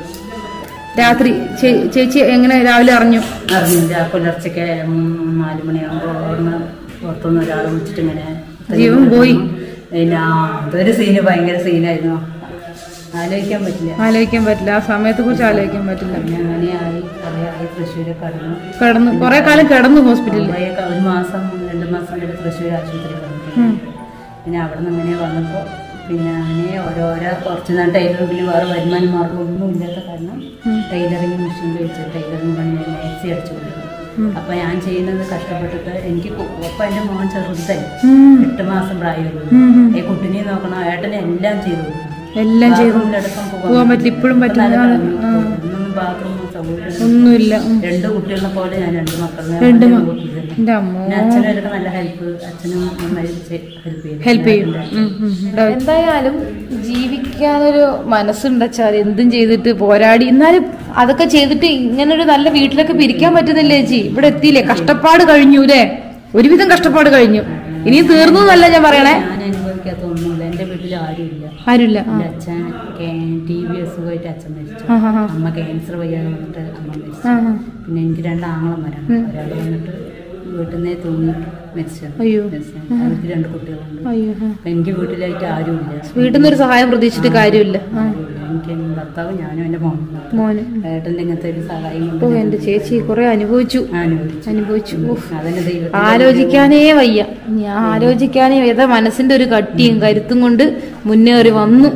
Speaker 2: രാത്രി ചേ- ചേച്ചി എങ്ങനെ രാവിലെ അറിഞ്ഞു
Speaker 3: അറിഞ്ഞില്ല പുലർച്ചയ്ക്ക് മൂന്ന് നാല് മണിയാകുമ്പോൾ അവിടുന്ന് പുറത്തുനിന്ന് ഒരാൾ വിളിച്ചിട്ട് ഇങ്ങനെ
Speaker 2: ജീവൻ പോയി.
Speaker 3: പിന്നെ ആ, അതൊരു സീന് ഭയങ്കര സീനായിരുന്നു ആലോചിക്കാൻ പറ്റില്ല
Speaker 2: ആലോചിക്കാൻ പറ്റില്ല ആ സമയത്തെ കുറിച്ച് ആലോചിക്കാൻ പറ്റില്ല
Speaker 3: പിന്നെ അങ്ങനെയായി കുറേ ആയി തൃശ്ശൂര് കടന്നു
Speaker 2: കിടന്നു കുറെ കാലം കിടന്നു ഹോസ്പിറ്റലിൽ
Speaker 3: കുറേയൊക്കെ ഒരു മാസം രണ്ട് മാസം വരെ തൃശ്ശൂർ ആശുപത്രി കിടന്നു
Speaker 2: ഉം.
Speaker 3: പിന്നെ അവിടെ നിന്ന് അങ്ങനെ വന്നപ്പോൾ പിന്നെ അങ്ങനെ ഓരോരോ കുറച്ച് നാൾ ടൈലറിംഗിൽ വേറെ വരുമാന മാർഗം ഒന്നും ഇല്ലാത്ത കാരണം ടൈലറിംഗ് മെഷീൻ വെച്ച് ടൈലറിംഗ് പണി മാക്സി അടിച്ചു കൊടുക്കും അപ്പൊ ഞാൻ ചെയ്യുന്നത് കഷ്ടപ്പെട്ടിട്ട് എനിക്ക് കു- ഒപ്പം എന്റെ മോൻ ചെറുതായി
Speaker 2: ഉം.
Speaker 3: എട്ട് മാസം പ്രായമുള്ളൂ
Speaker 2: ഉം, ഉം.
Speaker 3: ഈ കുട്ടിനെ നോക്കണം ഏട്ടനെ എല്ലാം ചെയ്തു കൊടുക്കും.
Speaker 2: എല്ലാം ചെയ്തു
Speaker 3: ബാത്റൂമിലടക്കം
Speaker 2: പോകാൻ പറ്റില്ല ഇപ്പോഴും പറ്റില്ല ആ.
Speaker 3: ഇന്നൊന്നും ബാത്റൂം സൗകര്യം
Speaker 2: ഒന്നുമില്ല ഉം.
Speaker 3: രണ്ട് കുട്ടികളെ പോലെ ഞാൻ രണ്ട് മക്കളെ
Speaker 2: രണ്ട്
Speaker 3: വളരെ
Speaker 2: മ-
Speaker 3: നോക്കിയിരുന്നു.
Speaker 2: എന്റെ അമ്മോ
Speaker 3: പിന്നെ അച്ഛനൊക്കെ നല്ല ഹെൽപ്പ് അച്ഛനും നന്നായി ഹെൽപ്പ് ചെയ്തു
Speaker 2: ഹെൽപ്പ് ചെയ്യും ഉം, ഉം, ഉം. എന്തായാലും ജീവിക്കാനൊരു മനസ്സുണ്ടച്ചാൽ എന്തും ചെയ്തിട്ട് പോരാടി എന്നാലും അതൊക്കെ ചെയ്തിട്ട് ഇങ്ങനൊരു നല്ല വീട്ടിലൊക്കെ പിരിക്കാൻ പറ്റുന്നില്ലേ ചേച്ചി ഇവിടെ എത്തിയില്ലേ കഷ്ടപ്പാട് കഴിഞ്ഞു അല്ലേ ഒരുവിധം കഷ്ടപ്പാട് കഴിഞ്ഞു ഇനിയും തീർന്നു എന്നല്ല ഞാൻ പറയണേ
Speaker 3: ഞാൻ അനുഭവിക്കാത്ത ഒന്നുമില്ല എന്റെ വീട്ടിൽ ആരുമില്ല
Speaker 2: ആരുമില്ല ആ.
Speaker 3: എന്റെ അച്ഛൻ ടി ബി അസുഖമായിട്ട് അച്ഛൻ മരിച്ചു
Speaker 2: ആ, ആ, ആ.
Speaker 3: അമ്മ ക്യാൻസർ വയ്യാതെ വന്നിട്ട് അമ്മ മരിച്ചു
Speaker 2: ആ, ആ.
Speaker 3: പിന്നെ എനിക്ക് രണ്ട് ആങ്ങളമാരാണ് ഒരാൾ വന്നിട്ട് വീട്ടിൽ നിന്നേ തൂങ്ങി മരിച്ചത്
Speaker 2: അയ്യോ.
Speaker 3: മരിച്ചത്. അവർക്ക് രണ്ട് കുട്ടികളുണ്ട്
Speaker 2: അയ്യോ ആ.
Speaker 3: അപ്പൊ എനിക്ക് വീട്ടിലായിട്ട് ആരുമില്ല
Speaker 2: വീട്ടിൽ നിന്നൊരു സഹായം പ്രതീക്ഷിച്ചിട്ട് കാര്യമില്ല ആ.
Speaker 3: ആരുമില്ല. എനിക്ക് എൻ്റെ ഭർത്താവും ഞാനും എൻ്റെ മോനും
Speaker 2: മോന്
Speaker 3: ഏട്ടൻ്റെ ഇങ്ങനത്തെ ഒരു സഹായം
Speaker 2: ഓ
Speaker 3: കൊണ്ട്
Speaker 2: എന്റെ ചേച്ചി കുറെ അനുഭവിച്ചു
Speaker 3: അനുഭവിച്ചു
Speaker 2: അനുഭവിച്ചു ഉഫ്.
Speaker 3: അതിന് ദൈവത്തിന്റെ
Speaker 2: ആലോചിക്കാനേ വയ്യ ഞാൻ ആലോചിക്കാനേ വയ്യ മനസ്സിന്റെ ഒരു കട്ടിയും കരുത്തും കൊണ്ട് മുന്നേറി വന്നു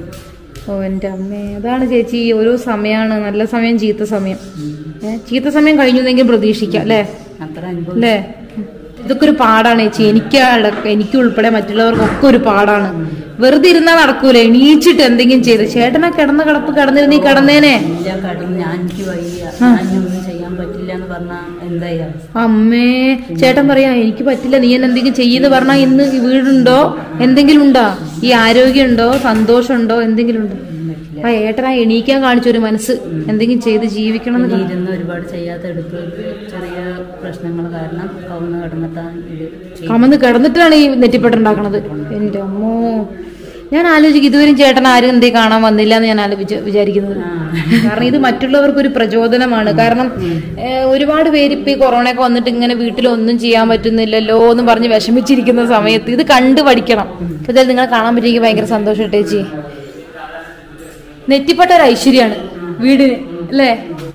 Speaker 2: ഓ എൻ്റെ അമ്മേ അതാണ് ചേച്ചി ഓരോ സമയമാണ് നല്ല സമയം ചീത്ത സമയം ഏ, ചീത്ത സമയം കഴിഞ്ഞെങ്കിൽ പ്രതീക്ഷിക്കാം അല്ലേ
Speaker 3: അത്ര അനുഭവം
Speaker 2: അല്ലേ ഇതൊക്കെ ഒരു പാടാണ് ചേച്ചി എനിക്ക് അടക്കം എനിക്ക് ഉൾപ്പെടെ മറ്റുള്ളവർക്കൊക്കെ ഒരു പാടാണ് വെറുതെ ഇരുന്നാ നടക്കൂല എണീച്ചിട്ട് എന്തെങ്കിലും ചെയ്ത് ചേട്ടനെ കിടന്ന കിടപ്പ് കിടന്നിരുന്നീ കിടന്നേനെ
Speaker 3: എല്ലാം കടന്ന് ഞാൻ എനിക്ക് വയ്യ ഞാൻ ഒന്നും ചെയ്യാൻ പറ്റില്ല എന്ന് പറഞ്ഞാൽ എന്തായി അവസ്ഥ
Speaker 2: അമ്മേ ചേട്ടൻ പറയാ എനിക്ക് പറ്റില്ല നീ എന്നെ എന്തെങ്കിലും ചെയ്യുന്ന പറഞ്ഞാ ഇന്ന് ഈ വീടുണ്ടോ എന്തെങ്കിലും ഉണ്ടോ ഈ ആരോഗ്യമുണ്ടോ സന്തോഷമുണ്ടോ എന്തെങ്കിലും ഉണ്ടോ
Speaker 3: ഒന്നും പറ്റില്ല
Speaker 2: ആ ഏട്ടനാ എണീക്കാൻ കാണിച്ചൊരു മനസ്സ് എന്തെങ്കിലും ചെയ്ത് ജീവിക്കണം എന്ന്
Speaker 3: പിന്നെ ഇരുന്ന് ഒരുപാട് ചെയ്യാത്ത എടുത്ത് ചെറിയ പ്രശ്നങ്ങൾ കാരണം കവുന്ന് കിടന്നിട്ടാണ് ഇത് ചെയ്യുന്നത്.
Speaker 2: കമന്ന് കിടന്നിട്ടാണ് ഈ നെറ്റിപ്പെട്ടുണ്ടാക്കണത് എന്റെ അമ്മോ ഞാൻ ആലോചിക്കും ഇതുവരെയും ചേട്ടൻ ആരും എന്തേ കാണാൻ വന്നില്ല എന്ന് ഞാൻ ആലോചിച്ച് വിചാരിക്കുന്നത് കാരണം ഇത് മറ്റുള്ളവർക്ക് ഒരു പ്രചോദനമാണ് കാരണം ഏഹ്, ഒരുപാട് പേര് ഇപ്പൊ ഈ കൊറോണ ഒക്കെ വന്നിട്ട് ഇങ്ങനെ വീട്ടിലൊന്നും ചെയ്യാൻ പറ്റുന്നില്ലല്ലോ എന്ന് പറഞ്ഞ് വിഷമിച്ചിരിക്കുന്ന സമയത്ത് ഇത് കണ്ടു പഠിക്കണം അപ്പൊ ഇതായാലും നിങ്ങളെ കാണാൻ പറ്റിയെങ്കിൽ ഭയങ്കര സന്തോഷം ചേച്ചി നെറ്റിപ്പെട്ട ഒരു ഐശ്വര്യാണ് വീടിന് അല്ലേ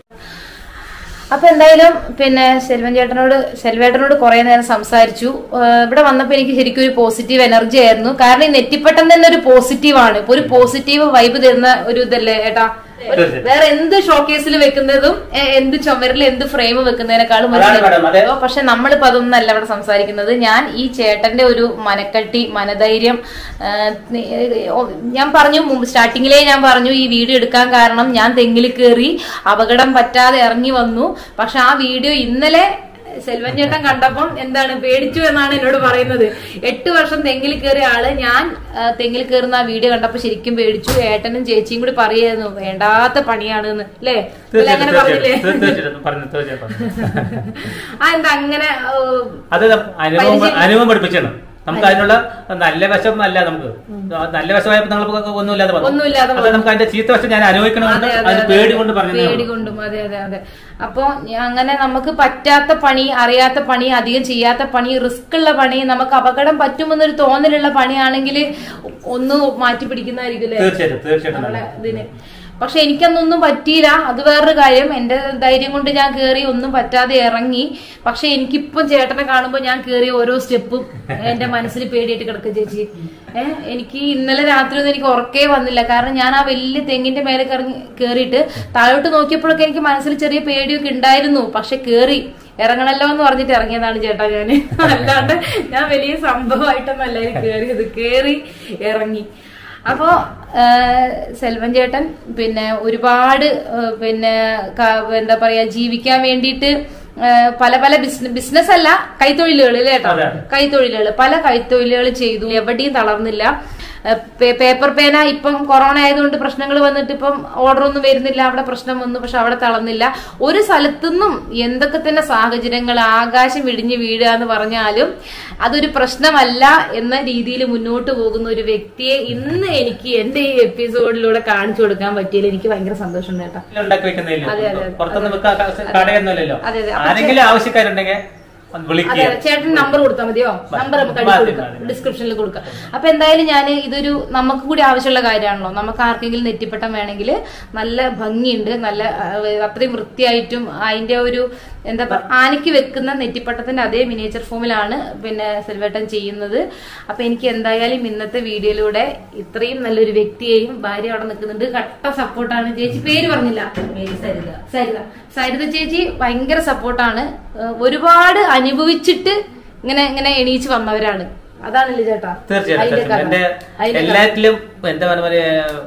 Speaker 2: അപ്പൊ എന്തായാലും പിന്നെ സെൽവൻ ചേട്ടനോട് സെൽവേട്ടനോട് കുറെ നേരം സംസാരിച്ചു ഏഹ് ഇവിടെ വന്നപ്പോ എനിക്ക് ശരിക്കും ഒരു പോസിറ്റീവ് എനർജി ആയിരുന്നു കാരണം ഈ നെറ്റിപ്പട്ടം തന്നെ ഒരു പോസിറ്റീവ് ആണ് ഇപ്പൊ ഒരു പോസിറ്റീവ് വൈബ് തരുന്ന ഒരു ഇതല്ലേ ഏട്ടാ ഒരു വേറെ എന്ത് ഷോക്കേസിൽ വെക്കുന്നതും എ- എന്ത് ചുമരിൽ എന്ത് ഫ്രെയിം വെക്കുന്നതിനേക്കാളും ഒരു
Speaker 4: അതാണ് madam, അതെ.
Speaker 2: അപ്പൊ പക്ഷെ നമ്മളിപ്പോ അതൊന്നല്ല ഇവിടെ സംസാരിക്കുന്നത് ഞാൻ ഈ ചേട്ടന്റെ ഒരു മനക്കട്ടി മനധൈര്യം ആ, നി- ഓ, ഞാൻ പറഞ്ഞു മുമ്പ് സ്റ്റാർട്ടിങ്ങിലേ ഞാൻ പറഞ്ഞു ഈ വീഡിയോ എടുക്കാൻ കാരണം ഞാൻ തെങ്ങിൽ കയറി അപകടം പറ്റാതെ ഇറങ്ങി വന്നു പക്ഷെ ആ വീഡിയോ ഇന്നലെ സെൽവൻ ചേട്ടൻ കണ്ടപ്പം എന്താണ് പേടിച്ചു എന്നാണ് എന്നോട് പറയുന്നത് എട്ട് വർഷം തെങ്ങിൽ കയറിയ ആള് ഞാൻ ആ, തെങ്ങിൽ കയറുന്ന ആ വീഡിയോ കണ്ടപ്പോ ശരിക്കും പേടിച്ചു ഏട്ടനും ചേച്ചിയും കൂടി പറയായിരുന്നു വേണ്ടാത്ത പണിയാണ് എന്ന് അല്ലേ അല്ലേ അങ്ങനെ പറഞ്ഞില്ലേ
Speaker 4: തീർച്ചയായിട്ടും തീർച്ചയായിട്ടും പറഞ്ഞു തീർച്ചയായിട്ടും പറഞ്ഞു.
Speaker 2: ആ എന്താ അങ്ങനെ ഓ,
Speaker 4: അത് അനുഭവം അനുഭവം പഠിപ്പിച്ചാണ് നമുക്ക് അതിനുള്ള നല്ല വശം അല്ല നമുക്ക് നല്ല വശമായപ്പോ നിങ്ങൾക്ക് ഒന്നുമില്ലാതെ വന്നു.
Speaker 2: ഒന്നുമില്ലാതെ
Speaker 4: അപ്പൊ നമുക്ക് അതിന്റെ ചീത്ത വശം ഞാൻ അനുഭവിക്കണമെന്ന്
Speaker 2: അതെ, അതെ,
Speaker 4: അതിന്
Speaker 2: അതെ.
Speaker 4: പേടി കൊണ്ട് പറഞ്ഞു
Speaker 2: പേടി കൊണ്ടും അതെ അതെ അതെ അപ്പൊ അങ്ങനെ നമുക്ക് പറ്റാത്ത പണി അറിയാത്ത പണി അധികം ചെയ്യാത്ത പണി റിസ്ക് ഉള്ള പണി നമുക്ക് അപകടം പറ്റുമെന്നൊരു തോന്നലുള്ള പണിയാണെങ്കിൽ ഒന്ന് മാറ്റി പിടിക്കുന്നതായിരിക്കും അല്ലേ
Speaker 4: തീർച്ചയായിട്ടും തീർച്ചയായിട്ടും
Speaker 2: നമ്മളെ ഇതിന് പക്ഷെ എനിക്കന്നൊന്നും പറ്റിയില്ല അത് വേറൊരു കാര്യം എന്റെ ധൈര്യം കൊണ്ട് ഞാൻ കേറി ഒന്നും പറ്റാതെ ഇറങ്ങി പക്ഷെ എനിക്കിപ്പം ചേട്ടനെ കാണുമ്പോൾ ഞാൻ കേറിയ ഓരോ സ്റ്റെപ്പും എന്റെ മനസ്സിൽ പേടിയായിട്ട് കിടക്കുക ചേച്ചി ഏഹ് എനിക്ക് ഇന്നലെ രാത്രി ഒന്നും എനിക്ക് ഉറക്കേ വന്നില്ല കാരണം ഞാൻ ആ വലിയ തെങ്ങിന്റെ മേലെ കറങ്ങി കേറിയിട്ട് താഴോട്ട് നോക്കിയപ്പോഴൊക്കെ എനിക്ക് മനസ്സിൽ ചെറിയ പേടിയൊക്കെ ഉണ്ടായിരുന്നു പക്ഷെ കേറി ഇറങ്ങണല്ലോ എന്ന് പറഞ്ഞിട്ട് ഇറങ്ങിയതാണ് ചേട്ടാ ഞാന് അല്ലാണ്ട് ഞാൻ വലിയ സംഭവമായിട്ടൊന്നല്ല ഇത് കേറിയത് കേറി ഇറങ്ങി അപ്പോ ആ, സെൽവൻ ചേട്ടൻ പിന്നെ ഒരുപാട് ആ, പിന്നെ ക- എന്താ പറയാ ജീവിക്കാൻ വേണ്ടിയിട്ട് ആ, പല പല ബിസിനസ് ബിസിനസ് അല്ല കൈത്തൊഴിലുകൾ കേട്ടോ
Speaker 4: അതെ.
Speaker 2: കൈത്തൊഴിലുകൾ പല കൈത്തൊഴിലുകൾ ചെയ്തു എവിടെയും തളർന്നില്ല ആ, പേ- പേപ്പർ പേന ഇപ്പം കൊറോണ ആയതുകൊണ്ട് പ്രശ്നങ്ങൾ വന്നിട്ട് ഇപ്പം ഓർഡർ ഒന്നും വരുന്നില്ല അവിടെ പ്രശ്നം വന്നു പക്ഷെ അവിടെ തളർന്നില്ല ഒരു സ്ഥലത്തുനിന്നും എന്തൊക്കെ തന്നെ സാഹചര്യങ്ങൾ ആകാശം ഇടിഞ്ഞ് വീഴുക എന്ന് പറഞ്ഞാലും അതൊരു പ്രശ്നമല്ല എന്ന രീതിയിൽ മുന്നോട്ട് പോകുന്ന ഒരു വ്യക്തിയെ ഇന്ന് എനിക്ക് എന്റെ ഈ എപ്പിസോഡിലൂടെ കാണിച്ചു കൊടുക്കാൻ പറ്റിയതിൽ എനിക്ക് ഭയങ്കര സന്തോഷമുണ്ട് കേട്ടോ
Speaker 4: ഉണ്ടാക്കി വെക്കുന്നില്ല
Speaker 2: അതെ, അതെ, അതെ.
Speaker 4: പുറത്തൊന്നും വെക്കാൻ കടയൊന്നുമില്ലല്ലോ
Speaker 2: അതെ, അതെ. അപ്പൊ
Speaker 4: ആരെങ്കിലും ആവശ്യക്കാരുണ്ടെങ്കിൽ ഒന്ന്
Speaker 2: അതെ
Speaker 4: വിളിക്കുക
Speaker 2: അതെ. ചേട്ടൻ നമ്പർ കൊടുത്താൽ മതിയോ നമ്പർ നമുക്ക് അടിച്ചു
Speaker 4: മതി,
Speaker 2: കൊടുക്കാം
Speaker 4: മതി.
Speaker 2: ഡിസ്ക്രിപ്ഷനിൽ കൊടുക്കാം അപ്പൊ എന്തായാലും ഞാൻ ഇതൊരു നമുക്ക് കൂടി ആവശ്യമുള്ള കാര്യമാണല്ലോ നമുക്ക് ആർക്കെങ്കിലും നെറ്റിപ്പട്ടം വേണമെങ്കിൽ നല്ല ഭംഗിയുണ്ട് നല്ല ആ, അത്രയും വൃത്തിയായിട്ടും അതിന്റെ ഒരു എന്താ പറയുക ആനയ്ക്ക് വെക്കുന്ന നെറ്റിപ്പട്ടത്തിന്റെ അതേ മിനിയേച്ചർ ഫോമിലാണ് പിന്നെ സെൽവേട്ടൻ ചെയ്യുന്നത് അപ്പൊ എനിക്ക് എന്തായാലും ഇന്നത്തെ വീഡിയോയിലൂടെ ഇത്രയും നല്ലൊരു വ്യക്തിയെയും ഭാര്യ അവിടെ നിൽക്കുന്നുണ്ട് കട്ട സപ്പോർട്ടാണ് ചേച്ചി പേര് പറഞ്ഞില്ല സരിത സരിത സരിത ചേച്ചി ഭയങ്കര സപ്പോർട്ടാണ് ഒരുപാട് അനുഭവിച്ചിട്ട് ഇങ്ങനെ ഇങ്ങനെ എണീച്ച് വന്നവരാണ് അതാണല്ലേ ചേട്ടാ
Speaker 4: തീർച്ചയായിട്ടും
Speaker 2: അതിന്റെ
Speaker 4: തീർച്ചയായിട്ടും.
Speaker 2: കഥ.
Speaker 4: എന്റെ
Speaker 2: അതിന്റെ കഥ.
Speaker 4: എല്ലാറ്റിലും എന്താ പറയുക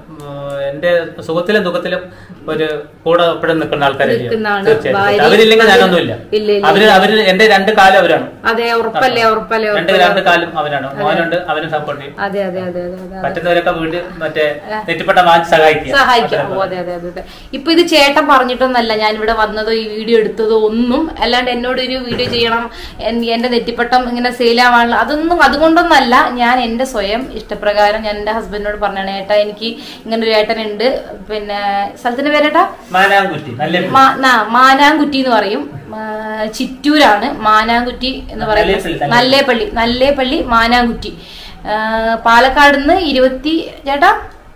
Speaker 4: എന്റെ സുഖത്തിലും ദുഃഖത്തിലും ഒരു കൂടെ എപ്പോഴും നിൽക്കുന്ന ആൾക്കാരായിരിക്കും
Speaker 2: നിൽക്കുന്നതാണ്.
Speaker 4: തീർച്ചയായിട്ടും
Speaker 2: ഭാര്യ-
Speaker 4: അവരില്ലെങ്കിൽ ഞാനൊന്നുമില്ല
Speaker 2: ഇല്ല, ഇല്ല.
Speaker 4: അവര് അവര് എന്റെ രണ്ട് കാലം അവരാണ്
Speaker 2: അതെ ഉറപ്പല്ലേ ഉറപ്പല്ലേ
Speaker 4: രണ്ട്
Speaker 2: ഉറപ്പല്ലേ
Speaker 4: രണ്ട് കാലം അവരാണ് മോനുണ്ട് അവനും സപ്പോർട്ട് ചെയ്യും
Speaker 2: അതെ അതെ അതെ അതെ അതെ
Speaker 4: പറ്റുന്നവരൊക്കെ വീട്ടിൽ മറ്റേ നെറ്റിപ്പെട്ട വാങ്ങിച്ച് സഹായിക്കുക
Speaker 2: സഹായിക്കാം ഓ അതെ അതെ അതെ അതെ ഇപ്പൊ ഇത് ചേട്ടൻ പറഞ്ഞിട്ടൊന്നല്ല ഞാൻ ഇവിടെ വന്നതോ ഈ വീഡിയോ എടുത്തതോ ഒന്നും അല്ലാണ്ട് എന്നോട് ഒരു വീഡിയോ ചെയ്യണം എൻ- എന്റെ നെറ്റിപ്പട്ടം ഇങ്ങനെ സെയിലാവാനുള്ള അതൊന്നും അതുകൊണ്ടൊന്നല്ല ഞാൻ എന്റെ സ്വയം ഇഷ്ടപ്രകാരം ഞാൻ എന്റെ ഹസ്ബൻഡിനോട് പറഞ്ഞാണ് ഏട്ടാ എനിക്ക് ഇങ്ങനെ ഒരു ഏട്ടനുണ്ട് പിന്നെ സ്ഥലത്തിന്റെ പേരേട്ടാ
Speaker 4: മാനാങ്കുറ്റി നല്ല
Speaker 2: മാ- നാ- മാനാങ്കുറ്റി എന്ന് പറയും ആ, ചിറ്റൂരാണ് മാനാങ്കുറ്റി എന്ന് പറയുന്നത്
Speaker 4: നല്ലേപ്പള്ളി,
Speaker 2: നല്ലേപ്പള്ളി നല്ലേപ്പള്ളി മാനാങ്കുറ്റി ആ, പാലക്കാട് നിന്ന് ഇരുപത്തി ചേട്ടാ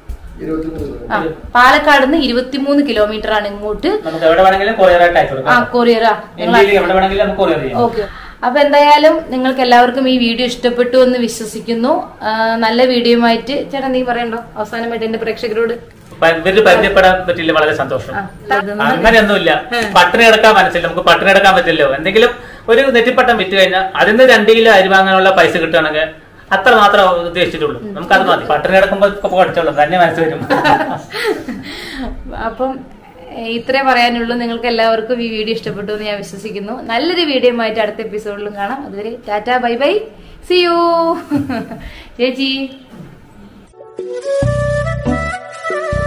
Speaker 2: ആ പാലക്കാട് നിന്ന് ഇരുപത്തിമൂന്ന് കിലോമീറ്റർ ആണ് ഇങ്ങോട്ട്
Speaker 4: നമുക്ക് എവിടെ വേണമെങ്കിലും കൊറിയറായിട്ട് അയച്ചു
Speaker 2: ആ
Speaker 4: കൊടുക്കാം
Speaker 2: കൊറിയറാ നിങ്ങൾ
Speaker 4: ഇന്ത്യയിൽ എവിടെ വേണമെങ്കിലും നമുക്ക് കൊറിയർ ചെയ്യാം
Speaker 2: ഓക്കെ അപ്പൊ എന്തായാലും നിങ്ങൾക്ക് എല്ലാവർക്കും ഈ വീഡിയോ ഇഷ്ടപ്പെട്ടു എന്ന് വിശ്വസിക്കുന്നു ആ, നല്ല വീഡിയോയുമായിട്ട് ചേട്ടാ നീ പറയണ്ടോ അവസാനമായിട്ട് എന്റെ പ്രേക്ഷകരോട്
Speaker 4: അപ്പൊ ഇവര് പരിചയപ്പെടാൻ പറ്റില്ല വളരെ സന്തോഷം
Speaker 2: ആ,
Speaker 4: അങ്ങനെയൊന്നുമില്ല പട്ടിണി കിടക്കാൻ മനസ്സില്ല നമുക്ക് പട്ടിണി കിടക്കാൻ പറ്റില്ലല്ലോ എന്തെങ്കിലും ഒരു നെറ്റിപ്പട്ടം വിറ്റ് കഴിഞ്ഞാൽ അതിന് രണ്ട് കിലോ അരി വാങ്ങാനുള്ള പൈസ കിട്ടുകയാണെങ്കിൽ അത്ര മാത്രം ഉദ്ദേശിച്ചിട്ടുള്ളൂ നമുക്ക് അത് മതി പട്ടിണി കിടക്കുമ്പോൾ ഇപ്പൊ പഠിച്ചോളൂ തന്നെ മനസ്സ് വരും
Speaker 2: അപ്പം ഏഹ്, ഇത്രേ പറയാനുള്ളൂ നിങ്ങൾക്ക് എല്ലാവർക്കും ഈ വീഡിയോ ഇഷ്ടപ്പെട്ടു എന്ന് ഞാൻ വിശ്വസിക്കുന്നു നല്ലൊരു വീഡിയോ ആയിട്ട് അടുത്ത എപ്പിസോഡിലും കാണാം അതുവരെ tata bye bye see you ചേച്ചി